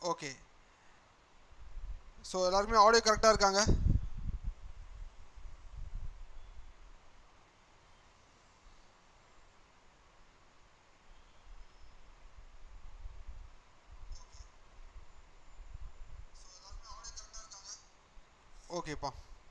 Okay so எல்லாருக்குமே audio கரெக்டாக இருக்காங்க ஓகேப்பா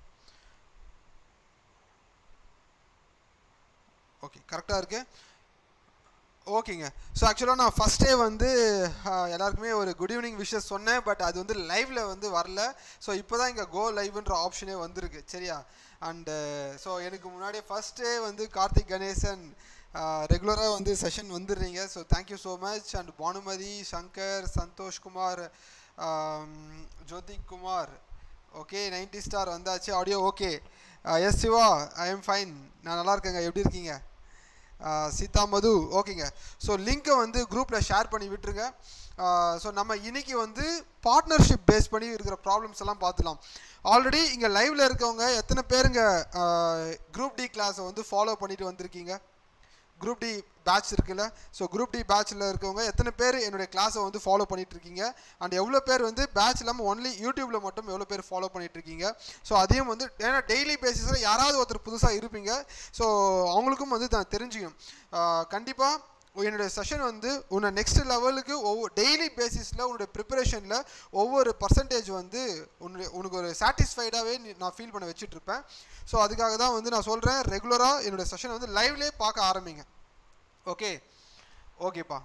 ஓகே கரெக்டாக இருக்கு ஓகேங்க ஸோ ஆக்சுவலாக நான் ஃபஸ்ட்டே வந்து ஆஹ், எல்லாருக்குமே ஒரு குட் ஈவினிங் விஷஸ் சொன்னேன் பட் அது வந்து லைவ்ல வந்து வரல ஸோ இப்போ தான் இங்கே கோ லைவ்ன்ற ஆப்ஷனே வந்திருக்கு சரியா அண்டு ஸோ எனக்கு முன்னாடியே ஃபஸ்ட்டே வந்து கார்த்திக் கணேசன் ரெகுலராக வந்து செஷன் வந்துடுறீங்க so thank you so much and Bhanumathi Shankar Santhoshkumar Jothik Kumar okay ninety star வந்தாச்சு audio okay S Siva I am fine நான் நல்லா இருக்கேங்க எப்படி இருக்கீங்க ஆஹ் சீதா மது ஓகேங்க ஸோ லிங்க்கை வந்து குரூப்பில் ஷேர் பண்ணி விட்டுருங்க ஸோ நம்ம இன்னைக்கு வந்து பார்ட்னர்ஷிப் பேஸ் பண்ணி இருக்கிற ப்ராப்ளம்ஸ் எல்லாம் பார்த்துலாம் ஆல்ரெடி இங்கே லைவ்ல இருக்கவங்க எத்தனை பேருங்க குரூப் டி கிளாஸை வந்து ஃபாலோ பண்ணிட்டு வந்திருக்கீங்க குரூப் டி பேட்ச் இருக்குல்ல ஸோ குரூப் டி பேட்ச்சில் இருக்கவங்க எத்தனை பேர் என்னுடைய கிளாஸை வந்து ஃபாலோ பண்ணிட்டு இருக்கீங்க அண்ட் எவ்வளோ பேர் வந்து பேட்ச் இல்லாமல் ஒன்லி யூடியூப்ல மட்டும் எவ்வளோ பேர் ஃபாலோ பண்ணிட்டு இருக்கீங்க ஸோ அதையும் வந்து ஏன்னா டெய்லி பேசிஸில் யாராவது ஒருத்தர் புதுசாக இருப்பீங்க ஸோ அவங்களுக்கும் வந்து நான் தெரிஞ்சுக்கணும் கண்டிப்பாக என்னுடைய செஷன் வந்து உன்னை நெக்ஸ்ட் லெவலுக்கு ஒவ்வொரு டெய்லி பேசிஸில் உன்னுடைய ப்ரிப்பரேஷனில் ஒவ்வொரு பர்சன்டேஜ் வந்து உன்னுடைய உனக்கு ஒரு சாட்டிஸ்ஃபைடாகவே நான் ஃபீல் பண்ண வச்சுட்டு இருப்பேன் ஸோ அதுக்காக தான் வந்து நான் சொல்கிறேன் ரெகுலராக என்னுடைய செஷனை வந்து லைவ்லேயே பார்க்க ஆரம்பிங்க ஓகே ஓகேப்பா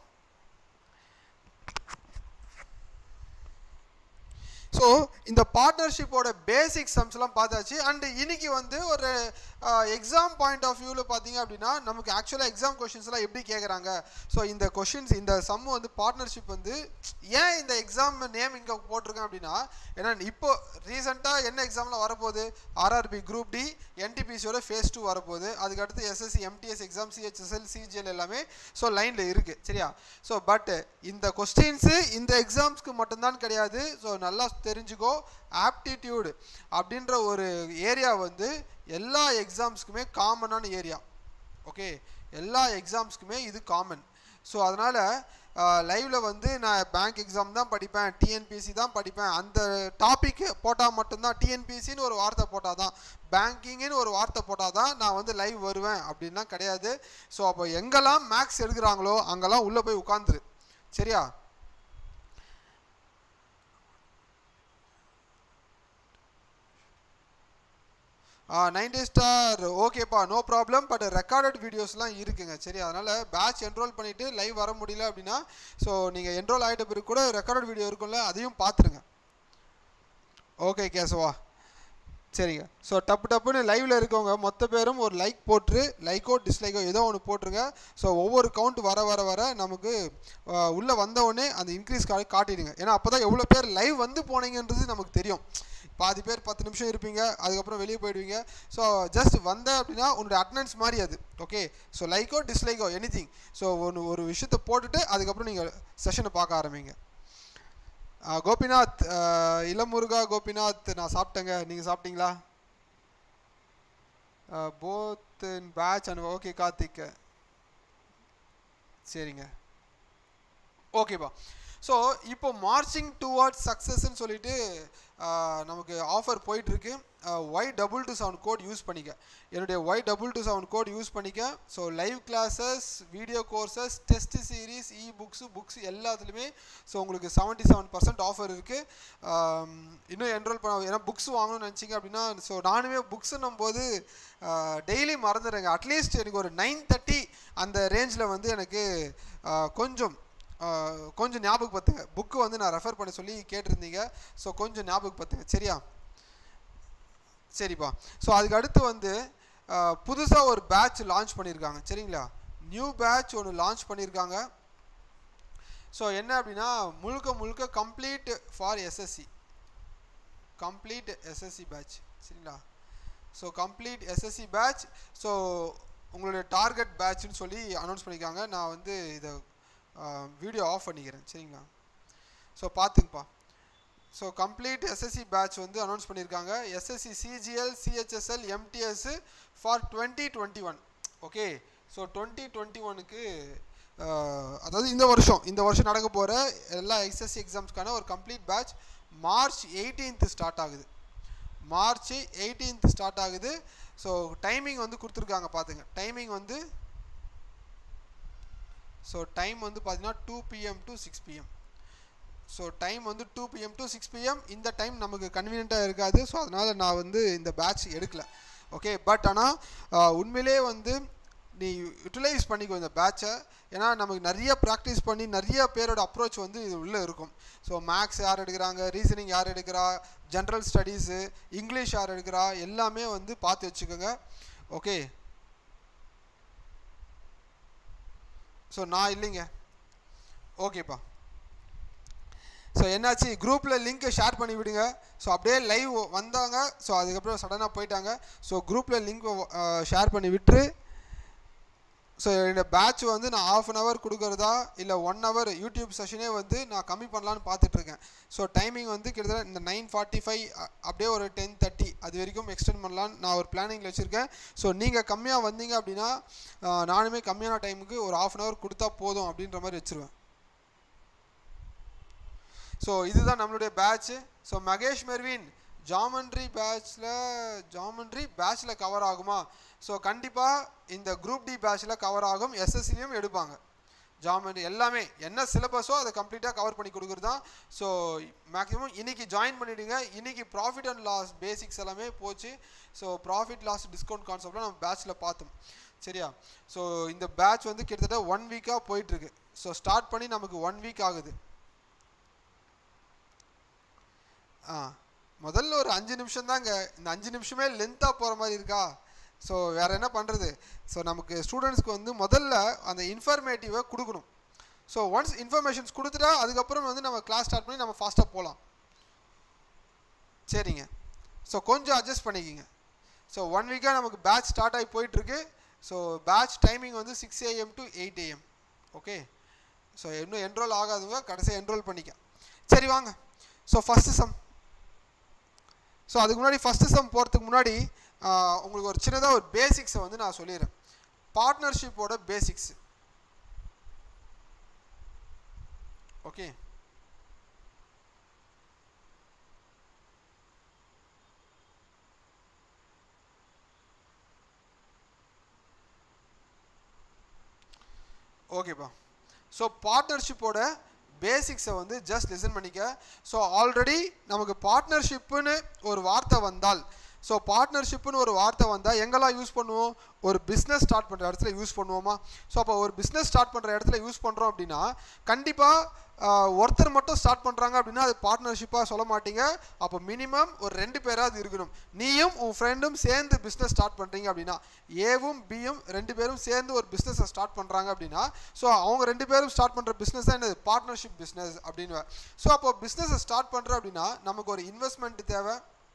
ஸோ இந்த பார்ட்னர்ஷிப்போட பேசிக் சம்ஸ்லாம் பார்த்தாச்சு அண்ட் இன்னைக்கு வந்து ஒரு எக்ஸாம் பாயிண்ட் ஆஃப் வியூவில் பார்த்தீங்க அப்படின்னா நமக்கு ஆக்சுவலாக எக்ஸாம் கொஷின்ஸ்லாம் எப்படி கேட்குறாங்க ஸோ இந்த கொஷின்ஸ் இந்த சம் வந்து பார்ட்னர்ஷிப் வந்து ஏன் இந்த எக்ஸாம் நேம் இங்கே போட்டிருக்கேன் அப்படின்னா ஏன்னா இப்போ ரீசெண்டாக என்ன எக்ஸாமில் வரப்போகுது ஆர்ஆர்பி குரூப் டி என்டிபிசியோட ஃபேஸ் டூ வரப்போகுது அதுக்கடுத்து SSC MTS exam CHSL CGL எல்லாமே ஸோ லைனில் இருக்குது சரியா ஸோ பட் இந்த கொஸ்டின்ஸு இந்த எக்ஸாம்ஸ்க்கு மட்டும்தான் கிடையாது ஸோ நல்லா தெரிஞ்சுக்கோ ஆப்டிடியூடு அப்படின்ற ஒரு ஏரியா வந்து எல்லா எக்ஸாம்ஸ்க்குமே காமனான ஏரியா ஓகே எல்லா எக்ஸாம்ஸ்க்குமே இது காமன் ஸோ அதனால் லைவில் வந்து நான் பேங்க் எக்ஸாம் தான் படிப்பேன் டிஎன்பிசி தான் படிப்பேன் அந்த டாபிக் போட்டால் மட்டும்தான் டிஎன்பிசின்னு ஒரு வார்த்தை போட்டால் தான் பேங்கிங்னு ஒரு வார்த்தை போட்டால் தான் நான் வந்து லைவ் வருவேன் அப்படின்லாம் கிடையாது ஸோ அப்போ எங்கெல்லாம் மேக்ஸ் எடுக்கிறாங்களோ அங்கெல்லாம் உள்ளே போய் உட்காந்துரு சரியா நைன்டி ஸ்டார் ஓகேப்பா நோ ப்ராப்ளம் பட் ரெக்கார்டட் வீடியோஸ்லாம் இருக்குங்க சரி அதனால் பேட்ச் என்ரோல் பண்ணிவிட்டு லைவ் வர முடியல அப்படின்னா ஸோ நீங்கள் என்ரோல் ஆகிட்ட பிறகு கூட ரெக்கார்டட் வீடியோ இருக்கும்ல அதையும் பார்த்துருங்க ஓகே கேசவா சரிங்க ஸோ டப்பு டப்புன்னு லைவில் இருக்கவங்க மொத்த பேரும் ஒரு லைக் போட்டு லைக்கோ டிஸ்லைக்கோ ஏதோ ஒன்று போட்டுருங்க ஸோ ஒவ்வொரு கவுண்ட் வர வர வர நமக்கு உள்ளே வந்த உடனே அந்த இன்க்ரீஸ் கா காட்டிடுங்க ஏன்னா அப்போ தான் எவ்வளோ பேர் லைவ் வந்து போனீங்கன்றது நமக்கு தெரியும் பாதி பேர் பத்து நிமிஷம் இருப்பீங்க அதுக்கப்புறம் வெளியே போயிடுவீங்க ஸோ ஜஸ்ட் வந்த அப்படின்னா உன்னுடைய அட்டண்டன்ஸ் மாதிரி அது ஓகே ஸோ லைக்கோ டிஸ்லைக்கோ எனி திங் ஸோ ஒன்று ஒரு விஷயத்தை போட்டுட்டு அதுக்கப்புறம் நீங்கள் செஷனை பார்க்க ஆரம்பிங்க ஆ, கோபிநாத் ஆ, இளமுருகா கோபிநாத் நான் சாப்பிட்டேங்க நீங்கள் சாப்பிட்டீங்களா both in batch and okay Karthik சரிங்க ஓகேப்பா ஸோ இப்போ மார்ச்சிங் டுவார்ட்ஸ் சக்ஸஸ்ன்னு சொல்லிட்டு ஆஹ், நமக்கு ஆஃபர் போயிட்டுருக்கு Y double two seven code use பண்ணிக்க என்னுடைய Y double two seven code use பண்ணிக்க so live classes video courses test series e books books எல்லாத்துலேயுமே ஸோ உங்களுக்கு செவன்ட்டி செவன் பர்சன்ட் ஆஃபர் இருக்குது இன்னும் என்ரோல் பண்ண ஏன்னா புக்ஸ் வாங்கணும்னு நினச்சிங்க அப்படின்னா ஸோ நானுமே புக்ஸுன்னும் போது டெய்லி மறந்துடுறேங்க அட்லீஸ்ட் எனக்கு ஒரு நைன் தேர்ட்டி அந்த ரேஞ்சில் வந்து எனக்கு ஆஹ், கொஞ்சம் ஆஹ், கொஞ்சம் ஞாபகப்படுத்துங்க புக்கு வந்து நான் ரெஃபர் பண்ண சொல்லி கேட்டிருந்தீங்க ஸோ கொஞ்சம் ஞாபகப்படுத்துங்க சரியா சரிப்பா ஸோ அதுக்கு அடுத்து வந்து புதுசாக ஒரு பேட்ச் லான்ச் பண்ணியிருக்காங்க சரிங்களா நியூ பேட்ச் ஒன்று லான்ச் பண்ணியிருக்காங்க ஸோ என்ன அப்படின்னா முழுக்க முழுக்க complete for SSC complete SSC batch சரிங்களா so complete SSC batch so உங்களுடைய டார்கெட் பேட்ச்னு சொல்லி அனௌன்ஸ் பண்ணியிருக்காங்க நான் வந்து இதை வீடியோ ஆஃப் பண்ணிக்கிறேன் சரிங்களா ஸோ பார்த்துங்கப்பா ஸோ கம்ப்ளீட் எஸ்எஸ்சி பேட்ச் வந்து அனௌன்ஸ் பண்ணியிருக்காங்க SSC CGL CHSL MTS for twenty twenty one okay so twenty twenty ஒனுக்கு அதாவது இந்த வருஷம் இந்த வருஷம் நடக்க போகிற எல்லா எஸ்எஸ்சி எக்ஸாம்ஸ்க்கான ஒரு complete batch March eighteenth start ஆகுது மார்ச் எயிட்டீன்த் ஸ்டார்ட் ஆகுது ஸோ டைமிங் வந்து கொடுத்துருக்காங்க பார்த்துங்க டைமிங் வந்து ஸோ டைம் வந்து பார்த்தீங்கன்னா two PM to six PM so time வந்து two PM to six PM இந்த டைம் நமக்கு கன்வீனியண்ட்டாக இருக்காது ஸோ அதனால் நான் வந்து இந்த பேட்ச் எடுக்கல ஓகே பட் ஆனால் உண்மையிலே வந்து நீ யூட்டிலைஸ் பண்ணிக்கோ இந்த பேட்சை ஏன்னா நமக்கு நிறைய ப்ராக்டிஸ் பண்ணி நிறைய பேரோட அப்ரோச் வந்து இது உள்ளே இருக்கும் ஸோ மேக்ஸ் யார் எடுக்கிறாங்க ரீசனிங் யார் எடுக்கிறா ஜென்ரல் ஸ்டடீஸு இங்கிலீஷ் யார் எடுக்கிறா எல்லாமே வந்து பார்த்து வச்சுக்கோங்க ஓகே ஸோ நான் இல்லைங்க ஓகேப்பா ஸோ என்னாச்சு குரூப்பில் லிங்க்கை ஷேர் பண்ணி விடுங்க ஸோ அப்படியே லைவ் வந்தாங்க ஸோ அதுக்கப்புறம் சடனாக போயிட்டாங்க ஸோ குரூப்பில் லிங்க் ஷேர் பண்ணி விட்டுரு ஸோ இந்த பேட்ச் வந்து நான் ஆஃப் அன் ஹவர் கொடுக்குறதா இல்லை ஒன் ஹவர் யூடியூப் செஷனே வந்து நான் கம்மி பண்ணலான்னு பார்த்துட்ருக்கேன் ஸோ டைமிங் வந்து கிட்டத்தட்ட இந்த நைன் ஃபார்ட்டி ஃபைவ் அப்படியே ஒரு டென் தேர்ட்டி அது வரைக்கும் எக்ஸ்டெண்ட் பண்ணலான்னு நான் ஒரு பிளானிங்கில் வச்சுருக்கேன் ஸோ நீங்கள் கம்மியாக வந்தீங்க அப்படின்னா ஆஹ், நானுமே கம்மியான டைமுக்கு ஒரு ஆஃப் அன் ஹவர் கொடுத்தா போதும் அப்படின்ற மாதிரி வச்சுருவேன் ஸோ இதுதான் நம்மளுடைய batch so Mahesh Mervin geometry பேட்ச்சில் ஜாமண்ட்ரி பேட்ச்சில் கவர் ஆகுமா ஸோ கண்டிப்பாக இந்த குரூப் டி பேட்ச்சில் கவர் ஆகும் எஸ்எஸ்சிலையும் எடுப்பாங்க ஜாமெண்ட்ரி எல்லாமே என்ன சிலபஸோ அதை கம்ப்ளீட்டாக கவர் பண்ணி கொடுக்குறது தான் ஸோ மேக்ஸிமம் இன்னைக்கு ஜாயின் பண்ணிவிடுங்க இன்னைக்கு ப்ராஃபிட் அண்ட் லாஸ் பேசிக்ஸ் எல்லாமே போச்சு ஸோ ப்ராஃபிட் லாஸ் டிஸ்கவுண்ட் கான்செப்ட்லாம் நம்ம பேட்ச்சில் பார்த்தோம் சரியா ஸோ இந்த பேட்ச் வந்து கிட்டத்தட்ட ஒன் வீக்காக போயிட்டுருக்கு ஸோ ஸ்டார்ட் பண்ணி நமக்கு ஒன் வீக் ஆகுது ஆ முதல்ல ஒரு அஞ்சு நிமிஷம் தாங்க இந்த அஞ்சு நிமிஷமே லென்த்தாக போகிற மாதிரி இருக்கா ஸோ வேறு என்ன பண்ணுறது ஸோ நமக்கு ஸ்டூடெண்ட்ஸ்க்கு வந்து முதல்ல அந்த இன்ஃபர்மேட்டிவை கொடுக்கணும் ஸோ ஒன்ஸ் இன்ஃபர்மேஷன்ஸ் கொடுத்துட்டா அதுக்கப்புறம் வந்து நம்ம கிளாஸ் ஸ்டார்ட் பண்ணி நம்ம ஃபாஸ்ட்டாக போகலாம் சரிங்க ஸோ கொஞ்சம் அட்ஜஸ்ட் பண்ணிக்கிங்க ஸோ ஒன் வீக்காக நமக்கு பேட்ச் ஸ்டார்ட் ஆகி போயிட்டுருக்கு ஸோ பேட்ச் டைமிங் வந்து six AM to eight AM okay so இன்னும் என்ரோல் ஆகாதவங்க கடைசியாக என்ரோல் பண்ணிக்க சரி வாங்க ஸோ ஃபஸ்ட்டு சம் ஸோ அதுக்கு முன்னாடி ஃபஸ்ட்டு சம் போகிறதுக்கு முன்னாடி ஆஹ், உங்களுக்கு ஒரு சின்னதாக ஒரு பேசிக்ஸை வந்து நான் சொல்லிடுறேன் பார்ட்னர்ஷிப்போட பேசிக்ஸ் ஓகே ஓகேப்பா ஸோ பார்ட்னர்ஷிப்போட பேசிக்ஸை வந்து ஜஸ்ட் லிசன் பண்ணிக்க ஸோ ஆல்ரெடி நமக்கு பார்ட்னர்ஷிப்புன்னு ஒரு வார்த்தை வந்தால் ஸோ பார்ட்னர்ஷிப்புன்னு ஒரு வார்த்தை வந்தால் எங்கெல்லாம் யூஸ் பண்ணுவோம் ஒரு பிஸ்னஸ் ஸ்டார்ட் பண்ணுற இடத்துல யூஸ் பண்ணுவோமா ஸோ அப்போ ஒரு பிஸ்னஸ் ஸ்டார்ட் பண்ணுற இடத்துல யூஸ் பண்ணுறோம் அப்படின்னா கண்டிப்பாக ஒருத்தர் மட்டும் ஸ்டார்ட் பண்ணுறாங்க அப்படின்னா அது பார்ட்னர்ஷிப்பாக சொல்ல மாட்டீங்க அப்போ மினிமம் ஒரு ரெண்டு பேராவது இருக்கணும் நீயும் உன் ஃப்ரெண்டும் சேர்ந்து பிஸ்னஸ் ஸ்டார்ட் பண்ணுறீங்க அப்படின்னா ஏவும் பியும் ரெண்டு பேரும் சேர்ந்து ஒரு பிஸ்னஸை ஸ்டார்ட் பண்ணுறாங்க அப்படின்னா ஸோ அவங்க ரெண்டு பேரும் ஸ்டார்ட் பண்ணுற பிஸ்னஸ் தான் என்னது பார்ட்னர்ஷிப் பிஸ்னஸ் அப்படின்னு ஸோ அப்போ பிஸ்னஸை ஸ்டார்ட் பண்ணுறோம் அப்படின்னா நமக்கு ஒரு இன்வெஸ்ட்மெண்ட் தேவை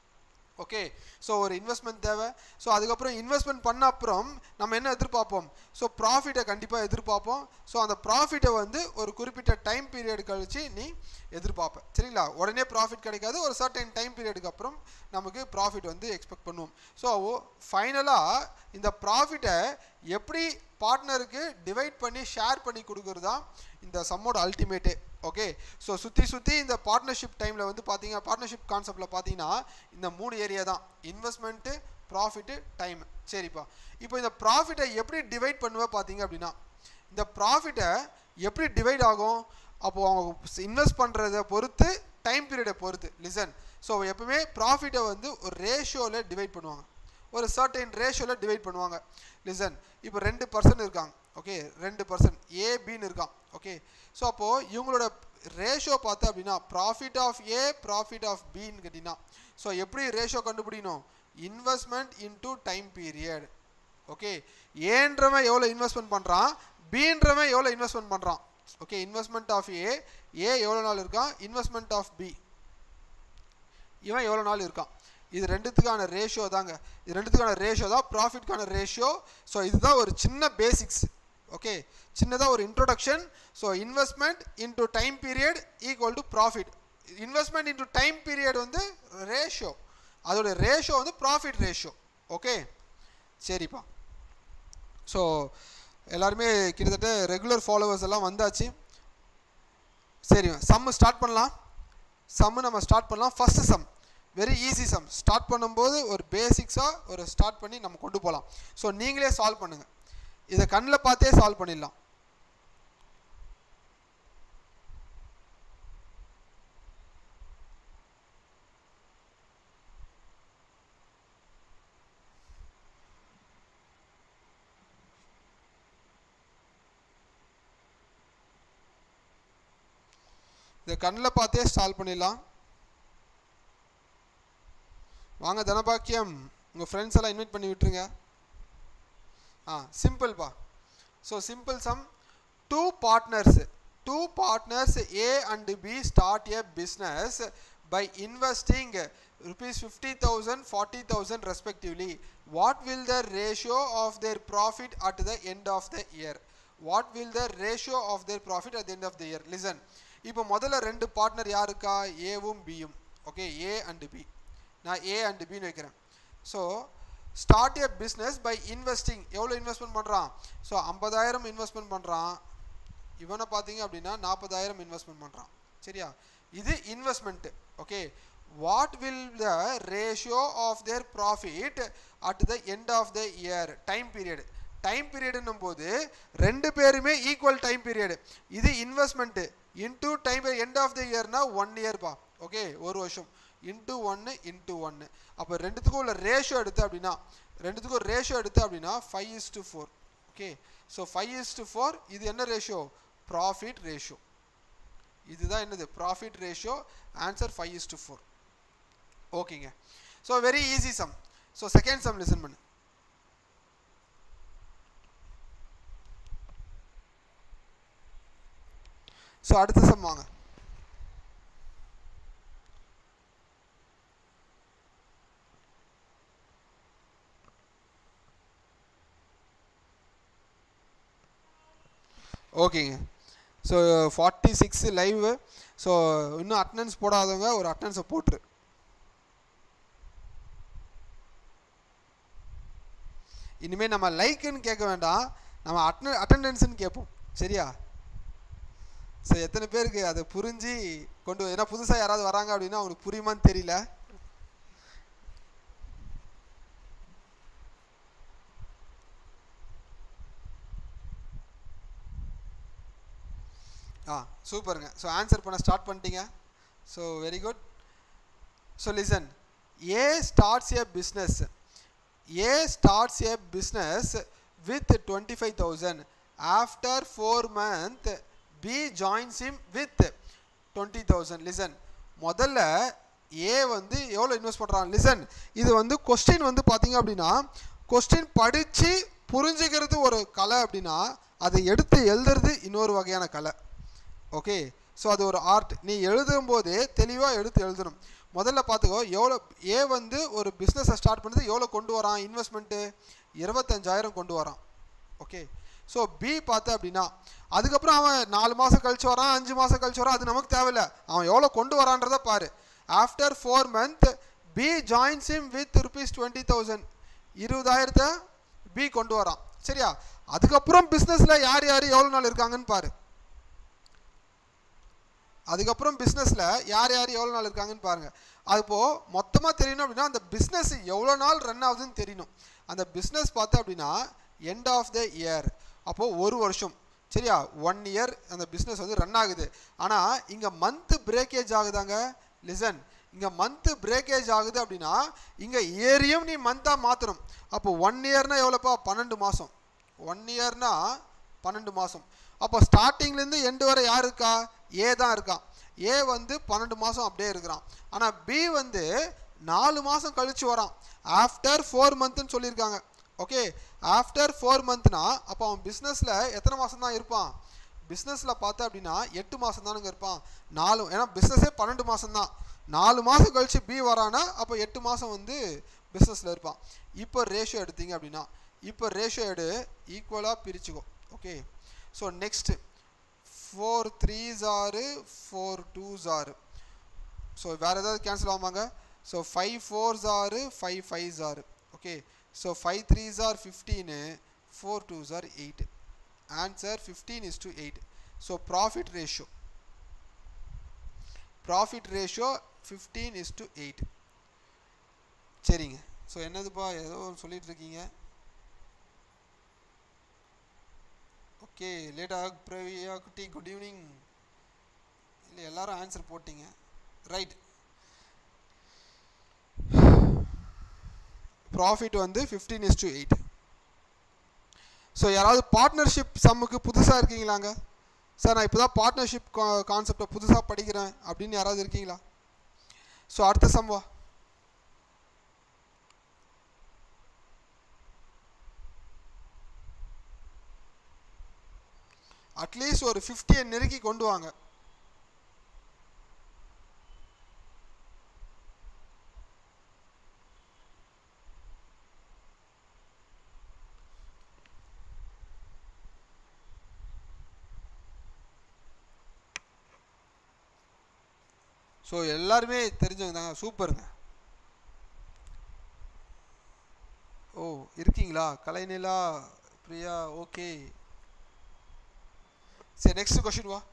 ஓகே ஸோ ஒரு இன்வெஸ்ட்மெண்ட் தேவை ஸோ அதுக்கப்புறம் இன்வெஸ்ட்மெண்ட் பண்ண அப்புறம் நம்ம என்ன எதிர்பார்ப்போம் ஸோ ப்ராஃபிட்டை கண்டிப்பாக எதிர்பார்ப்போம் ஸோ அந்த ப்ராஃபிட்டை வந்து ஒரு குறிப்பிட்ட டைம் பீரியட் கழிச்சு நீ எதிர்பார்ப்ப சரிங்களா உடனே ப்ராஃபிட் கிடைக்காது ஒரு சர்டைன் டைம் பீரியடுக்கு அப்புறம் நமக்கு ப்ராஃபிட் வந்து எக்ஸ்பெக்ட் பண்ணுவோம் ஸோ ஃபைனலாக இந்த ப்ராஃபிட்டை எப்படி பார்ட்னருக்கு டிவைட் பண்ணி ஷேர் பண்ணி கொடுக்குறது தான் இந்த சம்மோட அல்டிமேட்டே ஓகே ஸோ சுற்றி சுற்றி இந்த பார்ட்னர்ஷிப் டைமில் வந்து பார்த்தீங்க பார்ட்னர்ஷிப் கான்செப்டில் பார்த்தீங்கன்னா இந்த மூணு ஏரியா தான் இன்வெஸ்ட்மெண்ட்டு ப்ராஃபிட்டு டைம் சரிப்பா இப்போ இந்த ப்ராஃபிட்டை எப்படி டிவைட் பண்ணுவ பார்த்தீங்க அப்படின்னா இந்த ப்ராஃபிட்டை எப்படி டிவைட் ஆகும் அப்போது அவங்க இன்வெஸ்ட் பண்ணுறதை பொறுத்து டைம் பீரியடை பொறுத்து லிசன் ஸோ எப்பவுமே ப்ராஃபிட்டை வந்து ஒரு ரேஷியோவில் டிவைட் பண்ணுவாங்க ஒரு சர்டைன் ரேஷியோவில் டிவைட் பண்ணுவாங்க லிசன் இப்போ ரெண்டு பர்சன் இருக்காங்க ஓகே ரெண்டு பர்சன் ஏ பின்னு இருக்கான் ஓகே ஸோ அப்போது இவங்களோட ரேஷியோ பார்த்தா அப்படின்னா profit of A profit of பின்னு கேட்டிங்கன்னா ஸோ எப்படி ரேஷியோ கண்டுபிடிக்கணும் investment into time period okay ஏன்றவன் எவ்வளோ இன்வெஸ்ட்மெண்ட் பண்ணுறான் பின்றவன் எவ்வளோ இன்வெஸ்ட்மெண்ட் பண்ணுறான் okay investment of A A எவ்வளோ நாள் இருக்கான் இன்வெஸ்ட்மெண்ட் ஆஃப் பி இவன் எவ்வளோ நாள் இருக்கான் இது ரெண்டுத்துக்கான ரேஷியோ தாங்க இது ரெண்டுத்துக்கான ரேஷியோ தான் ப்ராஃபிட்கான ரேஷியோ ஸோ இதுதான் ஒரு சின்ன பேசிக்ஸ் ஓகே சின்னதாக ஒரு introduction so investment into time period equal to profit investment into time period வந்து ரேஷியோ அதோட ரேஷியோ வந்து ப்ராஃபிட் ரேஷியோ ஓகே சரிப்பா ஸோ எல்லாருமே கிட்டத்தட்ட ரெகுலர் ஃபாலோவர்ஸ் எல்லாம் வந்தாச்சு சரி சம்மு ஸ்டார்ட் பண்ணலாம் சம்மு நம்ம ஸ்டார்ட் பண்ணலாம் first sum very easy sum start பண்ணும்போது ஒரு பேசிக்ஸாக ஒரு ஸ்டார்ட் பண்ணி நம்ம கொண்டு போகலாம் ஸோ நீங்களே சால்வ் பண்ணுங்கள் இதை கண்ணில் பார்த்தே சால்வ் பண்ணிடலாம் இதை கண்ணில் பார்த்தே சால்வ் பண்ணிடலாம் வாங்க தனபாக்கியம் உங்கள் ஃப்ரெண்ட்ஸ் எல்லாம் இன்வைட் பண்ணி விட்டுருங்க ஆ சிம்பிள்ப்பா so simple sum two partners two partners A and B start a business by investing rupees 50000 40000 respectively what will the ratio of their profit at the end of the year what will the ratio of their profit at the end of the year listen இப்போ முதல்ல ரெண்டு partner யாருக்கா ஏவும் பியும் okay A and B நான் ஏ and பின்னு வைக்கிறேன் so start a business by investing எவ்வளோ இன்வெஸ்ட்மெண்ட் பண்ணுறான் ஸோ ஐம்பதாயிரம் இன்வெஸ்ட்மெண்ட் பண்ணுறான் இவனை பார்த்தீங்க அப்படின்னா நாற்பதாயிரம் இன்வெஸ்ட்மெண்ட் பண்ணுறான் சரியா இது investment okay what will the ratio of their profit at the end of the year time period time பீரியடுன்னும் போது ரெண்டு பேருமே ஈக்குவல் டைம் பீரியடு இது investment into time end of the இயர்னா ஒன் இயர்ப்பா ஓகே ஒரு வருஷம் இன்டூ ஒன்று இன்டூ ஒன்று அப்போ ரெண்டுத்துக்கும் உள்ள ரேஷியோ எடுத்து அப்படின்னா ரெண்டுத்துக்கும் ரேஷியோ எடுத்து அப்படின்னா five is to four okay so five is to four இது என்ன ரேஷியோ ப்ராஃபிட் ரேஷியோ இதுதான் என்னது profit ratio answer five is to four ஓகேங்க so very easy sum so second sum listen பண்ணு ஸோ அடுத்த சம் வாங்க ஓகேங்க so forty six live so இன்னும் அட்டண்டன்ஸ் போடாதவங்க ஒரு அட்டண்டன்ஸை போட்டுரு இனிமேல் நம்ம லைக்குன்னு கேட்க வேண்டாம் நம்ம அட்டன் அட்டண்டன்ஸ்னு கேட்போம் சரியா ஸோ எத்தனை பேருக்கு அதை புரிஞ்சு கொண்டு ஏன்னா புதுசாக யாராவது வராங்க அப்படின்னா அவங்களுக்கு புரியுமான்னு தெரியல ஆ சூப்பருங்க ஸோ ஆன்சர் பண்ண ஸ்டார்ட் பண்ணிட்டீங்க so very good so listen A starts a business A starts a business with twenty five thousand after four month B joins him with twenty thousand listen முதல்ல ஏ வந்து எவ்வளோ invest பண்ணுறான் listen இது வந்து question வந்து பார்த்தீங்க அப்படின்னா question படித்து புரிஞ்சுக்கிறது ஒரு கலை அப்படின்னா அதை எடுத்து எழுதுறது இன்னொரு வகையான கலை ஓகே ஸோ அது ஒரு ஆர்ட் நீ எழுதும் போதே தெளிவாக எடுத்து எழுதணும் முதல்ல பார்த்துக்கோ எவ்வளோ ஏ வந்து ஒரு பிஸ்னஸை ஸ்டார்ட் பண்ணது எவ்வளோ கொண்டு வரான் இன்வெஸ்ட்மெண்ட்டு இருபத்தஞ்சாயிரம் கொண்டு வரான் ஓகே ஸோ பி பார்த்த அப்படின்னா அதுக்கப்புறம் அவன் நாலு மாதம் கழிச்சு வரான் அஞ்சு மாதம் கழிச்சு வரான் அது நமக்கு தேவையில்ல அவன் எவ்வளோ கொண்டு வரான்றதை பாரு after four month B joins him with rupees twenty thousand இருபதாயிரத்தை பி கொண்டு வரான் சரியா அதுக்கப்புறம் பிஸ்னஸில் யார் யார் எவ்வளோ நாள் இருக்காங்கன்னு பாரு அதுக்கப்புறம் பிஸ்னஸில் யார் யார் எவ்வளோ நாள் இருக்காங்கன்னு பாருங்கள் அதுப்போ மொத்தமாக தெரியணும் அப்படின்னா அந்த பிஸ்னஸ் எவ்வளோ நாள் ரன் ஆகுதுன்னு தெரியணும் அந்த பிஸ்னஸ் பார்த்தா அப்படின்னா எண்ட் ஆஃப் த இயர் அப்போது ஒரு வருஷம் சரியா ஒன் இயர் அந்த பிஸ்னஸ் வந்து ரன் ஆகுது ஆனால் இங்கே மந்த்து பிரேக்கேஜ் ஆகுதாங்க லிசன் இங்கே மந்த்து பிரேக்கேஜ் ஆகுது அப்படின்னா இங்கே இயரையும் நீ மந்தாக மாற்றணும் அப்போ ஒன் இயர்னா எவ்வளோப்பா பன்னெண்டு மாதம் ஒன் இயர்னா பன்னெண்டு மாதம் அப்போ ஸ்டார்டிங்லேருந்து எண்டு வரை யார் இருக்கா ஏ தான் இருக்கான் ஏ வந்து பன்னெண்டு மாதம் அப்படியே இருக்கிறான் ஆனால் பி வந்து நாலு மாதம் கழிச்சு வரான் ஆஃப்டர் ஃபோர் மந்த்துன்னு சொல்லியிருக்காங்க ஓகே ஆஃப்டர் ஃபோர் மந்த்னா அப்போ அவன் பிஸ்னஸில் எத்தனை மாதம் தான் இருப்பான் பிஸ்னஸில் பார்த்தா அப்படின்னா எட்டு மாதம் தானுங்க இருப்பான் நாலு ஏன்னா பிஸ்னஸே பன்னெண்டு மாதம் தான் நாலு மாதம் கழிச்சு பி வரானா அப்போ எட்டு மாதம் வந்து பிஸ்னஸில் இருப்பான் இப்போ ரேஷியோ எடுத்தீங்க அப்படின்னா இப்போ ரேஷியோ எடு ஈக்குவலாக பிரிச்சுக்கோ okay so next four threes ஆறு ஃபோர் டூஸ் ஆறு ஸோ வேறு ஏதாவது கேன்சல் ஆகுமாங்க ஸோ ஃபைவ் ஃபோர்ஸ் ஆறு ஃபைவ் ஃபைவ்ஸ் ஆறு okay so five threes are fifteen four twos are eight answer fifteen is to eight so profit ratio profit ratio fifteen is to eight சரிங்க ஸோ என்னதுப்பா ஏதோ ஒன்று சொல்லிட்டு இருக்கீங்க ஓகே லேட்டாக பிரவியா குட்டி குட் ஈவினிங் இல்லை எல்லாரும் ஆன்சர் போட்டீங்க ரைட் ப்ராஃபிட் வந்து fifteen is to eight so யாராவது பார்ட்னர்ஷிப் சம்முக்கு புதுசாக இருக்கீங்களாங்க சார் நான் இப்போ தான் பார்ட்னர்ஷிப் கான்செப்டை புதுசாக படிக்கிறேன் அப்படின்னு யாராவது இருக்கீங்களா ஸோ அடுத்த சம் வா அட்லீஸ்ட் ஒரு ஃபிஃப்டியை நெருக்கி கொண்டு வாங்க ஸோ எல்லாருமே தெரிஞ்சவங்க தாங்க சூப்பருங்க ஓ இருக்கீங்களா கலைநிலா பிரியா ஓகே சரி நெக்ஸ்ட் கொஷின் வா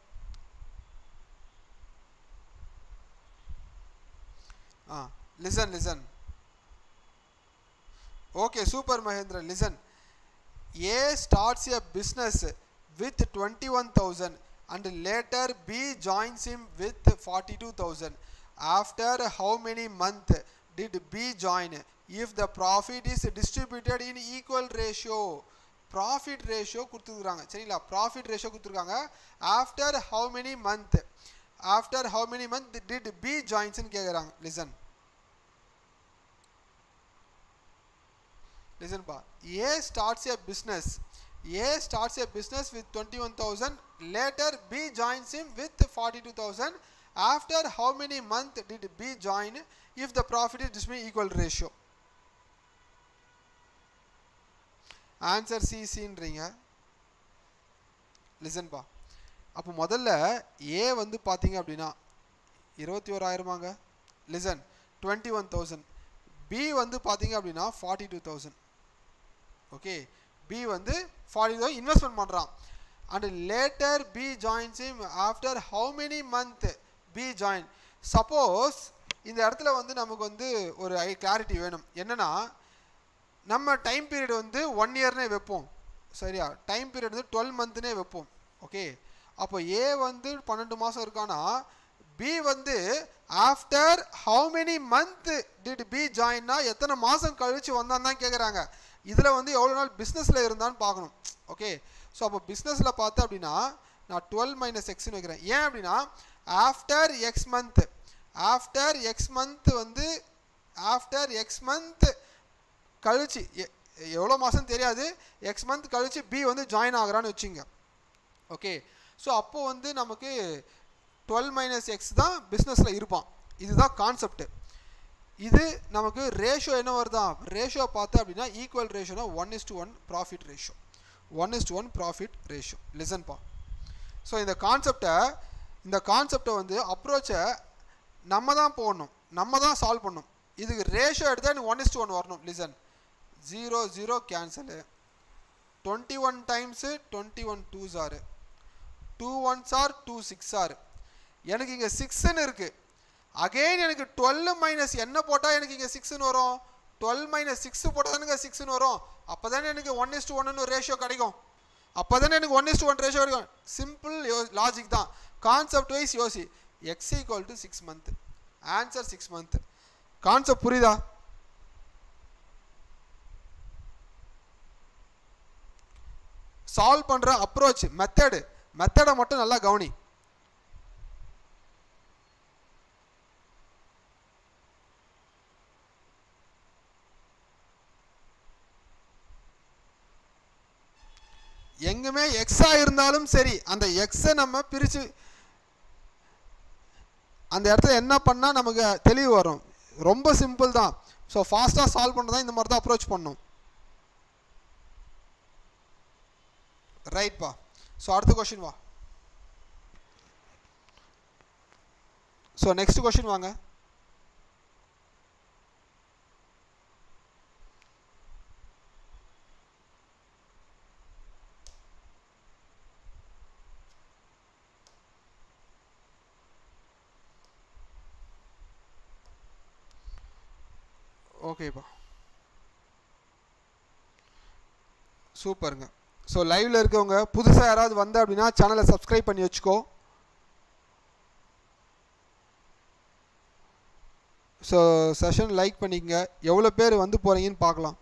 ஆ listen listen okay super Mahendran listen A starts a business with twenty one thousand and later B joins him with 42,000. After how many months did B join? If the profit is distributed in equal ratio, profit ratio கொடுத்துருக்காங்க சரிங்களா profit ratio கொடுத்துருக்காங்க after how many month after how many month did B ஜாயின்ஸ்னு கேட்குறாங்க listen listen பா A starts a business A starts a business with 21,000. Later, B joins him with 42,000. After how many months did B join if the profit is distributed equal ratio? Answer C சின்றீங்க லிசன்பா அப்போ முதல்ல A வந்து பார்த்தீங்க அப்படின்னா இருபத்தி ஓராயிரமாங்க listen twenty one thousand B வந்து பார்த்தீங்க அப்படின்னா forty two thousand okay B வந்து ஃபார்ட்டி தௌசண்ட் இன்வெஸ்ட்மெண்ட் பண்ணுறான் and later B joins him after how many month B join suppose இந்த இடத்துல வந்து நமக்கு வந்து ஒரு ஐ கிளாரிட்டி வேணும் என்னென்னா நம்ம டைம் பீரியட் வந்து ஒன் இயர்னே வைப்போம் சரியா டைம் பீரியட் வந்து டுவெல் மந்த்னே வைப்போம் ஓகே அப்போ ஏ வந்து பன்னெண்டு மாதம் இருக்கானா பி வந்து after how many month did B ஜாயின்னா எத்தனை மாதம் கழித்து வந்தான் தான் கேட்குறாங்க இதில் வந்து எவ்வளோ நாள் பிஸ்னஸில் இருந்தான்னு பார்க்கணும் ஓகே ஸோ அப்போ பிஸ்னஸில் பார்த்தேன் அப்படின்னா நான் டுவெல் மைனஸ் எக்ஸ்னு வைக்கிறேன் ஏன் அப்படின்னா after X month after X month வந்து ஆஃப்டர் எக்ஸ் மந்த் கழிச்சு எவ்வளோ மாதம் தெரியாது எக்ஸ் மந்த் கழிச்சு பி வந்து ஜாயின் ஆகுறான்னு வச்சுங்க ஓகே ஸோ அப்போது வந்து நமக்கு டுவெல் மைனஸ் எக்ஸ் தான் பிஸ்னஸில் இருப்பான் இதுதான் கான்செப்ட் இது நமக்கு ரேஷியோ என்ன வருதா ரேஷியோ பார்த்தா அப்படின்னா equal ரேஷியோனா one is to one profit ratio one is to one profit ratio லிசன்பா so இந்த கான்செப்டை இந்த கான்செப்டை வந்து அப்ரோச்சை நம்ம தான் போடணும் நம்ம தான் சால்வ் பண்ணணும் இதுக்கு ரேஷியோ எடுத்தால் எனக்கு ஒன் இஸ் டு ஒன் வரணும் listen zero zero cancel twenty one times twenty one twos ஆறு two ones are two six ஆறு எனக்கு இங்கே சிக்ஸ்ன்னு இருக்குது அகெயின் எனக்கு டுவெல் மைனஸ் என்ன போட்டால் எனக்கு இங்கே சிக்ஸ்னு வரும் டுவெல் மைனஸ் சிக்ஸ் போட்டால் தானே சிக்ஸ்னு வரும் அப்போ தானே எனக்கு ஒன் இஸ் டு ஒன்னு ஒரு ரேஷியோ கிடைக்கும் அப்போ தானே எனக்கு one is to one ratio கிடைக்கும் சிம்பிள் யோ லாஜிக் தான் கான்செப்ட் வைஸ் யோசி X equal to six month answer six month concept புரியுதா சால்வ் பண்ணுற அப்ரோச் மெத்தடு மெத்தடை மட்டும் நல்லா கவனி எங்குமே எக்ஸா இருந்தாலும் சரி அந்த எக்ஸை நம்ம பிரித்து அந்த இடத்துல என்ன பண்ணால் நமக்கு தெளிவு வரும் ரொம்ப சிம்பிள் தான் ஸோ ஃபாஸ்ட்டாக சால்வ் பண்ணுறதா இந்த மாதிரி தான் அப்ரோச் பண்ணும் ரைட்ப்பா ஸோ அடுத்த கொஷின் வா ஸோ நெக்ஸ்ட் கொஷின் வாங்க ஓகேப்பா சூப்பருங்க ஸோ லைவ்ல இருக்கவங்க புதுசாக யாராவது வந்த அப்படின்னா சேனலை சப்ஸ்கிரைப் பண்ணி வச்சுக்கோ ஸோ செஷன் லைக் பண்ணிக்கங்க எவ்வளோ பேர் வந்து போகிறீங்கன்னு பார்க்கலாம்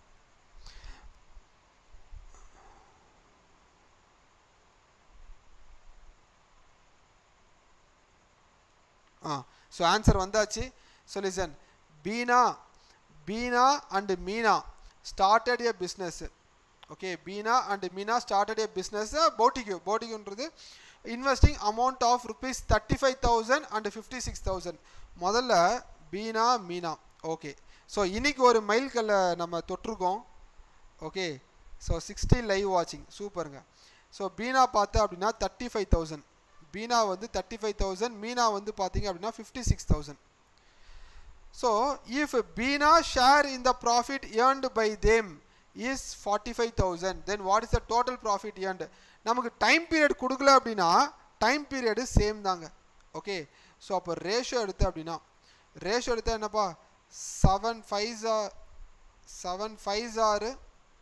ஆ ஸோ ஆன்சர் வந்தாச்சு so listen Beena Beena and Meena started a business okay Beena and Meena started a business போட்டிக்கு போட்டிக்குன்றது investing amount of rupees thirty five thousand and fifty six thousand முதல்ல பீனா மீனா ஓகே ஸோ இன்னைக்கு ஒரு மைல்கல்ல நம்ம தொட்டிருக்கோம் ஓகே ஸோ சிக்ஸ்டி லைவ் வாட்சிங் சூப்பருங்க ஸோ பீனா பார்த்தா அப்படின்னா தேர்ட்டி ஃபைவ் தௌசண்ட் பீனா வந்து தேர்ட்டி ஃபைவ் தௌசண்ட் மீனா வந்து பார்த்தீங்க அப்படின்னா fifty six thousand so if Beena share in the profit earned by them is forty five thousand then what is the total profit earned நமக்கு time period கொடுக்கல அப்படின்னா time period same தாங்க okay so அப்போ ratio எடுத்து அப்படின்னா ratio எடுத்தா என்னப்பா seven five are seven five ஆறு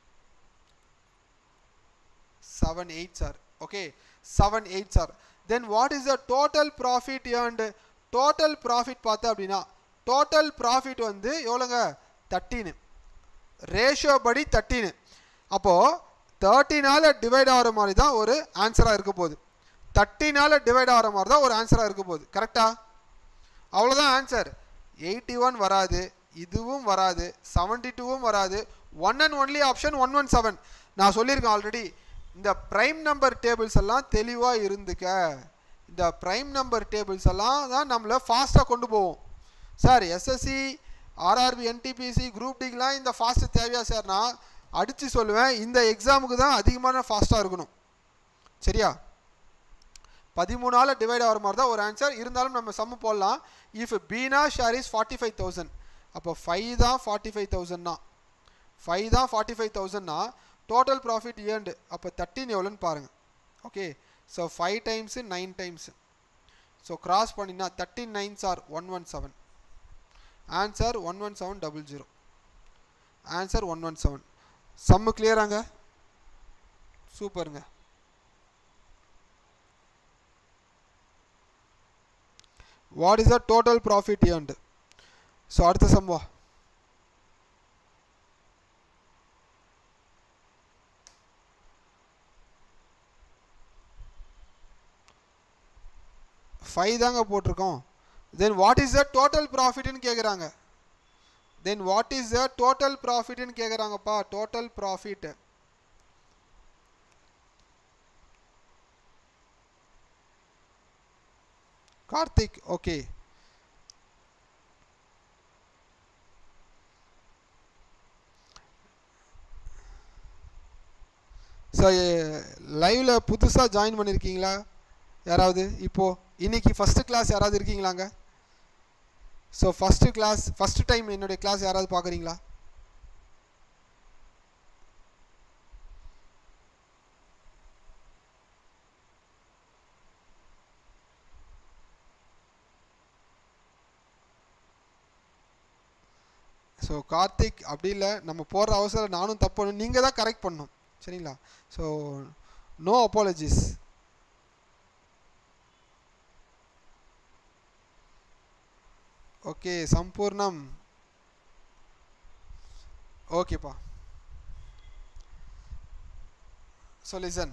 seven eight sir okay seven eight sir then what is the total profit earned total profit பார்த்தா அப்படின்னா டோட்டல் ப்ராஃபிட் வந்து எவ்வளோங்க தர்ட்டீனு ரேஷியோ படி தர்ட்டீனு அப்போது தேர்ட்டினால் டிவைட் ஆகிற மாதிரி தான் ஒரு ஆன்சராக இருக்க போகுது தேர்ட்டினால் டிவைட் ஆகிற மாதிரி தான் ஒரு ஆன்சராக இருக்க போகுது கரெக்டா அவ்வளோதான் ஆன்சர் எயிட்டி ஒன் வராது இதுவும் வராது செவன்ட்டி டூவும் வராது one and only option one one seven நான் சொல்லியிருக்கேன் ஆல்ரெடி இந்த ப்ரைம் நம்பர் டேபிள்ஸ் எல்லாம் தெளிவாக இருந்துக்க இந்த ப்ரைம் நம்பர் டேபிள்ஸ் எல்லாம் தான் நம்மளை ஃபாஸ்ட்டாக கொண்டு போவோம் sir SSC RRB NTPC group டிக்கெலாம் இந்த ஃபாஸ்ட்டு தேவையா சார்னா அடித்து சொல்லுவேன் இந்த எக்ஸாமுக்கு தான் அதிகமான ஃபாஸ்ட்டாக இருக்கணும் சரியா பதிமூணால் டிவைட் ஆகிற மாதிரி தான் ஒரு ஆன்சர் இருந்தாலும் நம்ம சம்மு போடலாம் if Beena share is forty five thousand அப்போ ஃபைவ் தான் ஃபார்ட்டி ஃபைவ் தௌசண்ட்னா ஃபைவ் தான் ஃபார்ட்டி ஃபைவ் தௌசண்ட்னா டோட்டல் ப்ராஃபிட் ஏர்ண்டு அப்போ தேர்ட்டின் எவ்வளோன்னு பாருங்கள் okay so five times nine times so cross பண்ணினா thirteen nines are one one seven answer one one seven double zero answer one one seven sum கிளியராங்க சூப்பருங்க what is the total profit earned so அடுத்த சம்வா five தாங்க போட்டிருக்கோம் தென் what is the total ப்ராஃபிட்னு கேட்குறாங்க then what is the total ப்ராஃபிட்னு கேட்குறாங்கப்பா total profit Karthik okay so லைவில் புதுசாக ஜாயின் பண்ணியிருக்கீங்களா யாராவது இப்போது இன்னைக்கு ஃபஸ்ட்டு கிளாஸ் யாராவது இருக்கீங்களாங்க so first class first time என்னுடைய கிளாஸ் யாராவது பார்க்குறீங்களா ஸோ கார்த்திக் அப்படி இல்லை நம்ம போடுற அவசரம் நானும் தப்பு பண்ணணும் நீங்கள் தான் கரெக்ட் பண்ணணும் சரிங்களா so no apologies okay Sampoornam ஓகேப்பா so listen